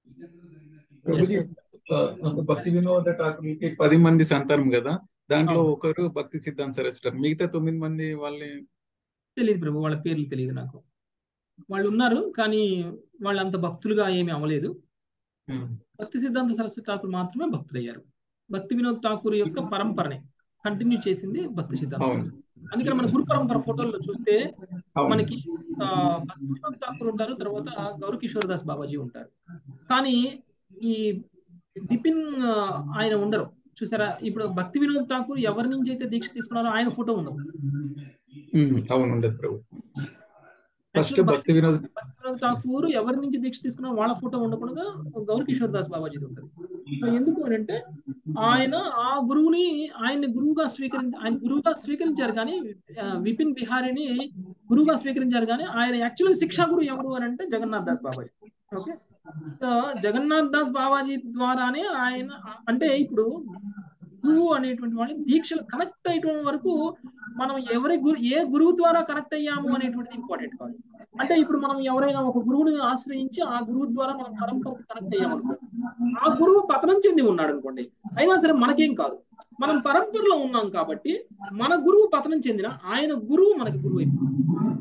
ప్రభుజీ ఆ, నాకు భక్తి వినోద ఠాకూర్కి పది మంది సంతానం కదా దాంట్లో అవును ఒకరు భక్తి సిద్ధాంత సరస్వతి మిగతా తొమ్మిది మంది వాళ్ళని తెలియదు ప్రభు వాళ్ళ పేర్లు తెలియదు నాకు వాళ్ళు ఉన్నారు కానీ వాళ్ళు అంత భక్తులుగా ఏమీ అవ్వలేదు ఉమ్, భక్తి సిద్ధాంత సరస్వతి ఠాకూర్ మాత్రమే భక్తులయ్యారు భక్తి వినోద్ ఠాకూర్ యొక్క పరంపరని కంటిన్యూ చేసింది భక్తి సిద్ధాంత అవును సరస్వతి అందుకని మన గురు పరంపర ఫోటోల్లో చూస్తే అవును మనకి ఆ, భక్తి వినోద్ ఠాకూర్ ఉంటారు తర్వాత గౌరీ కిషోర్ దాస్ బాబాజీ ఉంటారు కానీ ఈ బిపిన్ ఆ, ఆయన ఉండరు చూసారా ఇప్పుడు భక్తి వినోద్ ఠాకూర్ ఎవరి నుంచి అయితే దీక్ష తీసుకున్నారో ఆయన ఫోటో ఉండదు ఉమ్, అవును ఉండదు ప్రభు ఫస్ట్ యాక్చువల్ భక్తి వినోద్ భక్తి వినోద్ ఠాకూర్ ఎవరి నుంచి దీక్ష తీసుకున్నా వాళ్ళ ఫోటో ఉండకుండా గౌరీ కిషోర్ దాస్ బాబాజీది ఉంటుంది మరి ఎందుకు అని అంటే ఆయన ఆ గురువుని ఆయన్ని గురువుగా స్వీకరించి ఆయన గురువుగా స్వీకరించారు కానీ ఆ, విపిన్ బిహారీని గురువుగా స్వీకరించారు కానీ ఆయన యాక్చువల్గా శిక్షా గురువు ఎవరు అని అంటే జగన్నాథ్ దాస్ బాబాజీ ఓకే సో జగన్నాథ్ దాస్ బాబాజీ ద్వారానే ఆయన అంటే ఇప్పుడు గురువు అనేటువంటి వాళ్ళు దీక్షలు కనెక్ట్ అయ్యేటువంటి వరకు మనం ఎవరి గురు ఏ గురువు ద్వారా కనెక్ట్ అయ్యాము అనేటువంటిది ఇంపార్టెంట్ కాదు అంటే ఇప్పుడు మనం ఎవరైనా ఒక గురువుని ఆశ్రయించి ఆ గురువు ద్వారా మనం పరంపరకి కనెక్ట్ అయ్యాము అనుకో ఆ గురువు పతనం చెంది ఉన్నాడు అనుకోండి అయినా సరే మనకేం కాదు మనం పరంపరలో ఉన్నాం కాబట్టి మన గురువు పతనం చెందిన ఆయన గురువు మనకి గురువు అయిపోయింది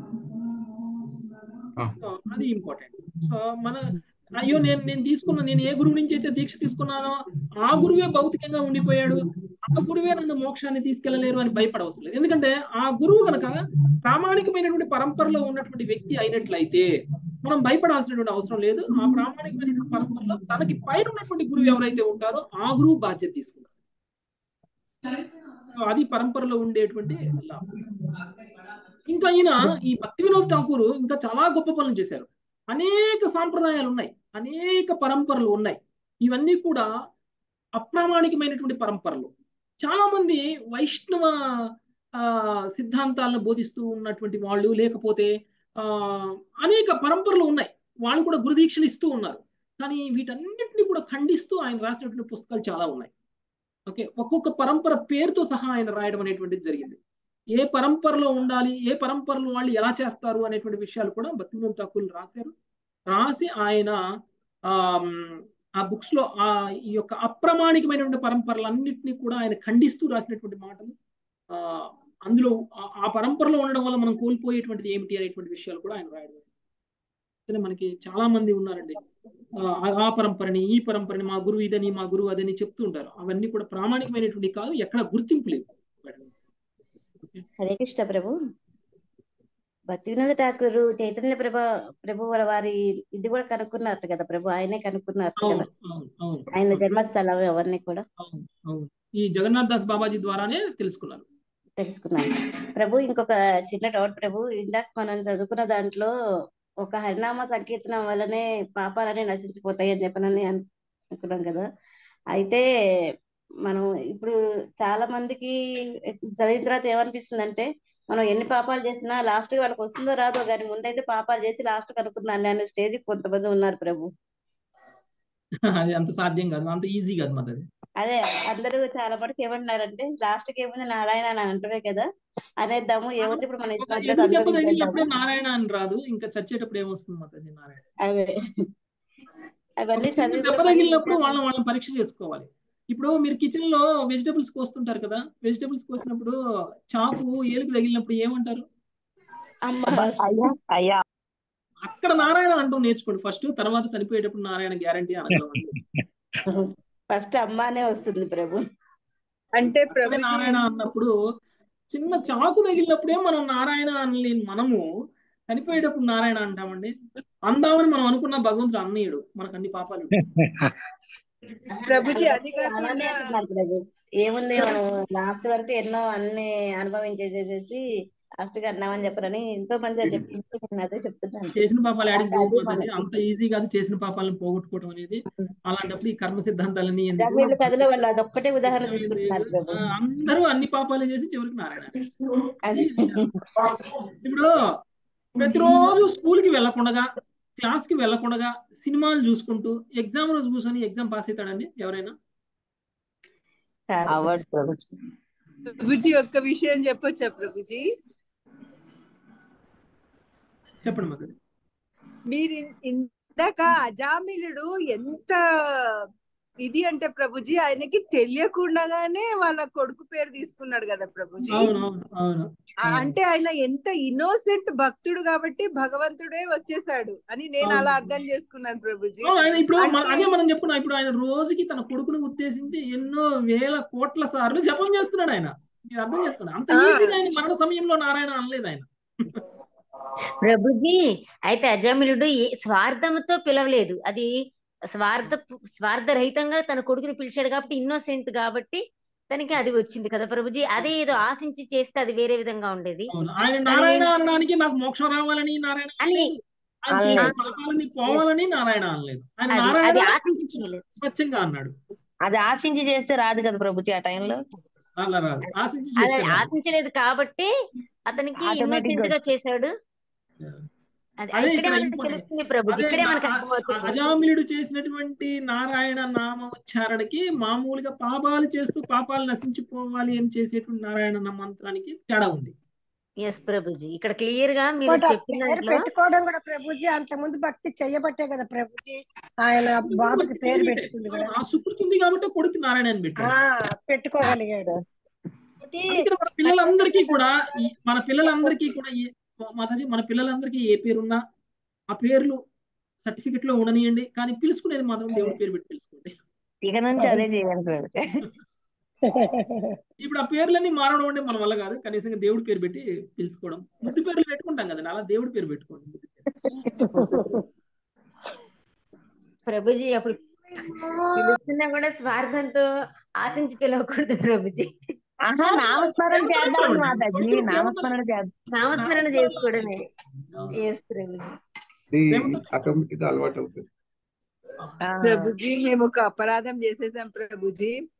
ఆ. సో అది ఇంపార్టెంట్ సో మన అయ్యో నేను నేను తీసుకున్న నేను ఏ గురువు నుంచి అయితే దీక్ష తీసుకున్నానో ఆ గురువే భౌతికంగా ఉండిపోయాడు ఆ గురువే నన్ను మోక్షాన్ని తీసుకెళ్లలేరు అని భయపడవసరం లేదు ఎందుకంటే ఆ గురువు కనుక ప్రామాణికమైనటువంటి పరంపరలో ఉన్నటువంటి వ్యక్తి అయినట్లయితే మనం భయపడాల్సినటువంటి అవసరం లేదు ఆ ప్రామాణికమైనటువంటి పరంపరలో తనకి పైన ఉన్నటువంటి గురువు ఎవరైతే ఉంటారో ఆ గురువు బాధ్యత తీసుకుంటారు సో అది పరంపరలో ఉండేటువంటి లాభం ఇంకా ఈయన ఈ భక్తి వినోద్ ఠాకూర్ ఇంకా చాలా గొప్ప పనులు చేశారు అనేక సాంప్రదాయాలు ఉన్నాయి అనేక పరంపరలు ఉన్నాయి ఇవన్నీ కూడా అప్రామాణికమైనటువంటి పరంపరలు చాలా మంది వైష్ణవ ఆ సిద్ధాంతాలను బోధిస్తూ ఉన్నటువంటి వాళ్ళు లేకపోతే ఆ అనేక పరంపరలు ఉన్నాయి వాళ్ళు కూడా గురుదీక్షలు ఇస్తూ ఉన్నారు కానీ వీటన్నిటిని కూడా ఖండిస్తూ ఆయన రాసినటువంటి పుస్తకాలు చాలా ఉన్నాయి ఓకే ఒక్కొక్క పరంపర పేరుతో సహా ఆయన రాయడం అనేటువంటిది జరిగింది ఏ పరంపరలో ఉండాలి ఏ పరంపరలో వాళ్ళు ఎలా చేస్తారు అనేటువంటి విషయాలు కూడా భక్తివినోద్ ఠాకూర్ రాశారు రాసి ఆయన ఆ ఆ బుక్స్ లో ఆ ఈ యొక్క అప్రమాణికమైనటువంటి పరంపరలన్నింటినీ కూడా ఆయన ఖండిస్తూ రాసినటువంటి మాటలు ఆ అందులో ఆ- ఆ పరంపరలో ఉండడం వల్ల మనం కోల్పోయేటువంటిది ఏమిటి అనేటువంటి విషయాలు కూడా ఆయన రాయడం కానీ మనకి చాలా మంది ఉన్నారండి ఆ ఆ పరంపరని ఈ పరంపరని మా గురువు ఇదని మా గురువు అదని చెప్తూ ఉంటారు అవన్నీ కూడా ప్రామాణికమైనటువంటి కాదు ఎక్కడ గుర్తింపు లేదు హరే కృష్ణ ప్రభు భక్తి వినోద ఠాకూర్ చైతన్య ప్రభ ప్రభు వారి ఇది కూడా కనుక్కున్నారు కదా ప్రభు ఆయనే కనుక్కున్నారు అవును కదా అవును అవును ఆయన జన్మస్థలం ఎవరిని కూడా అవును అవును ఈ జగన్నాథ్ దాస్ బాబాజీ ద్వారానే తెలుసుకున్నారు తెలుసుకున్నాను ప్రభు ఇంకొక చిన్న డౌట్ ప్రభు ఇందాక మనం చదువుకున్న దాంట్లో ఒక హరినామ సంకీర్తనం వల్లనే పాపాలన్నీ నశించిపోతాయి అని చెప్పనని అను- అనుకున్నాం కదా అయితే మనం ఇప్పుడు చాలా మందికి చదివిన తర్వాత ఏమనిపిస్తుంది అంటే మనం ఎన్ని పాపాలు చేసినా లాస్ట్ కి వాళ్ళకి వస్తుందో రాదో కానీ ముందైతే పాపాలు చేసి లాస్ట్ కనుక్కున్నాను అనే స్టేజ్ కొంతమంది ఉన్నారు ప్రభు అది అంత సాధ్యం కాదు అంత ఈజీ కాదు మరి అది అదే అందరూ చాలా మటుకు ఏమంటున్నారంటే లాస్ట్ కి ఏముంది నారాయణ అని అంటున్నారే కదా అనేద్దాము ఏముంది ఇప్పుడు మన ఇష్టం వచ్చినట్టు ఎదురు దెబ్బ తగిలినప్పుడే అనుభవించేద్దాము నారాయణ అని రాదు ఇంకా చచ్చేటప్పుడు ఏమొస్తుంది మాతాజీ నారాయణ అదే ఒక అవన్నీ చిన్న చదివి దెబ్బ కూడా తగిలినప్పుడు మనం వాళ్ళని వాళ్ళని పరీక్ష చేసుకోవాలి ఇప్పుడు మీరు కిచెన్ లో వెజిటబుల్స్ కోస్తుంటారు కదా వెజిటబుల్స్ కోసినప్పుడు చాకు ఏలుకు తగిలినప్పుడు ఏమంటారు అమ్మ అయ్యా అక్కడ నారాయణ అంటాం నేర్చుకోండి ఫస్ట్ తర్వాత చనిపోయేటప్పుడు నారాయణ గ్యారంటీ అనగలమండి ఫస్ట్ అమ్మానే వస్తుంది ప్రభు అంటే అక్కడే ప్రభుజీ నారాయణ అన్నప్పుడు చిన్న చాకు తగిలినప్పుడే మనం నారాయణ అనలేని మనము చనిపోయేటప్పుడు నారాయణ అంటామండి అందామని మనం అనుకున్న భగవంతుడు అన్నయ్యుడు మనకు అన్ని పాపాలు ప్రభుజీ అది అలానే కాకుండా అంటున్నారు ప్రభు ఏముంది మనం లాస్ట్ వరకు ఎన్నో అన్ని అనుభవించేసేసి లాస్ట్ గా అన్నామని చెప్పరని ఎంతో మంది అది చెప్తుంటే నేను అదే చెప్తున్నాను చేసిన పాపాలు యాడికి అది పోకపోతుంది మనకి అంత ఈజీ కాదు చేసిన పాపాలను పోగొట్టుకోవడం అనేది అలాంటప్పుడు ఈ కర్మ సిద్ధాంతాలన్నీ ఎందుకు వీళ్ళు కథలో వాళ్ళు అదొక్కటే ఉదాహరణ అవసరం ఏం తీసుకుంటున్నారు లేదు ప్రభు ఆ, అందరూ అన్ని పాపాలు చేసి చివరికి నారాయణ అనేస్తారు. అది ఇప్పుడు ప్రతిరోజు స్కూల్ కి వెళ్ళకుండా క్లాస్ కి వెళ్ళకుండా సినిమాలు చూసుకుంటూ ఎగ్జామ్ రోజు కూర్చొని ఎగ్జామ్ పాస్ అవుతాడండి ఎవరైనా కాదు అవార్డు ప్రభుజీ ప్రభుజీ ఒక్క విషయం చెప్పొచ్చా ప్రభుజీ చెప్పండి మాకు మీరు ఇన్- ఇందాక అజామిలుడు ఎంత ఇది అంటే ప్రభుజీ ఆయనకి తెలియకుండానే వాళ్ళ కొడుకు పేరు తీసుకున్నాడు కదా ప్రభుజీ అవును అవును అవును ఆ- అవును అంటే ఆయన ఎంత ఇన్నోసెంట్ భక్తుడు కాబట్టి భగవంతుడే వచ్చేసాడు అని నేను అలా అవును అర్థం చేసుకున్నాను ప్రభుజీ అవును, ఆయన ఇప్పుడు మన- అంటే అదే మనం చెప్పుకున్నాం ఇప్పుడు ఆయన రోజుకి తన కొడుకును ఉద్దేశించి ఎన్నో వేల కోట్ల సార్లు జపం చేస్తున్నాడు ఆయన మీరు అర్థం చేసుకోండి అంత ఆ. ఈజీగా ఆయన మరణ సమయంలో నారాయణ అనలేదు ఆయన ప్రభుజీ అయితే అజామిలుడు ఏ- స్వార్థంతో పిలవలేదు అది స్వార్థ స్వార్థరహితంగా తన కొడుకుని పిలిచాడు కాబట్టి ఇన్నోసెంట్ కాబట్టి తనకి అది వచ్చింది కదా ప్రభుజీ అదే ఏదో ఆశించి చేస్తే అది వేరే విధంగా ఉండేది అవును ఆయన కానీ నారాయణ అనడానికి నాకు మోక్షం రావాలని నారాయణ అని అనలేదు ఆయన అనలేదు. చేసిన పాపాలని పోవాలని నారాయణ అనలేదు ఆయన అది నారాయణ అది ఆశించి చేయలేదు స్వచ్ఛంగా అన్నాడు అది ఆశించి చేస్తే రాదు కదా ప్రభుజీ ఆ టైంలో అలా రాదు ఆశించి అది చేస్తే రాదు. ఆశించలేదు కాబట్టి అతనికి Automatic ఇన్నోసెంట్ గా వచ్చింది. చేశాడు అది అదే ఇక్కడే ఇక్కడ మనకి important. తెలుస్తుంది ప్రభుజీ అదే ఇక్కడే నా- మనకి ఆ- ఆ- అర్థమవుతుంది అజామిలుడు చేసినటువంటి నారాయణ నామోచ్చారణకి మామూలుగా పాపాలు చేస్తూ పాపాలు నశించిపోవాలి అని చేసేటువంటి నారాయణ మంత్రానికి తేడా ఉంది ఎస్ ప్రభుజీ ఇక్కడ క్లియర్ గా మీరు ఇంకోటి ఆ చెప్పిన పేరు దాంట్లో పెట్టుకోవడం కూడా ప్రభుజీ అంత ముందు భక్తి చెయ్యబట్టే కదా ప్రభుజీ ఆయన బాబుకి పేరు పెట్టుకుంది కూడా ఆ సుకృతి ఉంది కాబట్టి కొడుకు నారాయణ అని ఆ పెట్టాడు పెట్టుకోగలిగాడు ఒకటి అందుకని మన పిల్లలందరికీ కూడా ఈ- మన పిల్లలందరికీ కూడా ఈ- మాతాజీ మన పిల్లలందరికీ ఏ పేరున్నా ఆ పేర్లు సర్టిఫికెట్ లో ఉండనియండి కానీ పిలుచుకునేది మాత్రం దేవుడి పేరు పెట్టి పిలుచుకోండి ఇక నుంచి అదే చేయాలి ఇప్పుడు ఆ పేర్లన్నీ మారడం అంటే మన వల్ల కాదు కనీసం దేవుడి పేరు పెట్టి పిలుచుకోవడం ముద్దు పేర్లు పెట్టుకుంటాం కదండి అలా దేవుడి పేరు పెట్టుకోండి ముద్దు పేరు. ప్రభుజీ అప్పుడు పిలుస్తున్నా కూడా స్వార్థంతో ఆశించి పిలవకూడదు ప్రభుజీ ఆహా నామస్మరణ చేద్దాం మాతాజీ నామస్మరణ చేద్దాం నామస్మరణ చేసుకోవడమే ఎస్ ప్రభుజీ ఇది ఆటోమేటిక్ గా అలవాటు అవుతుంది ఆ, ప్రభుజీ మేము ఒక అపరాధం చేసేసాం ప్రభుజీ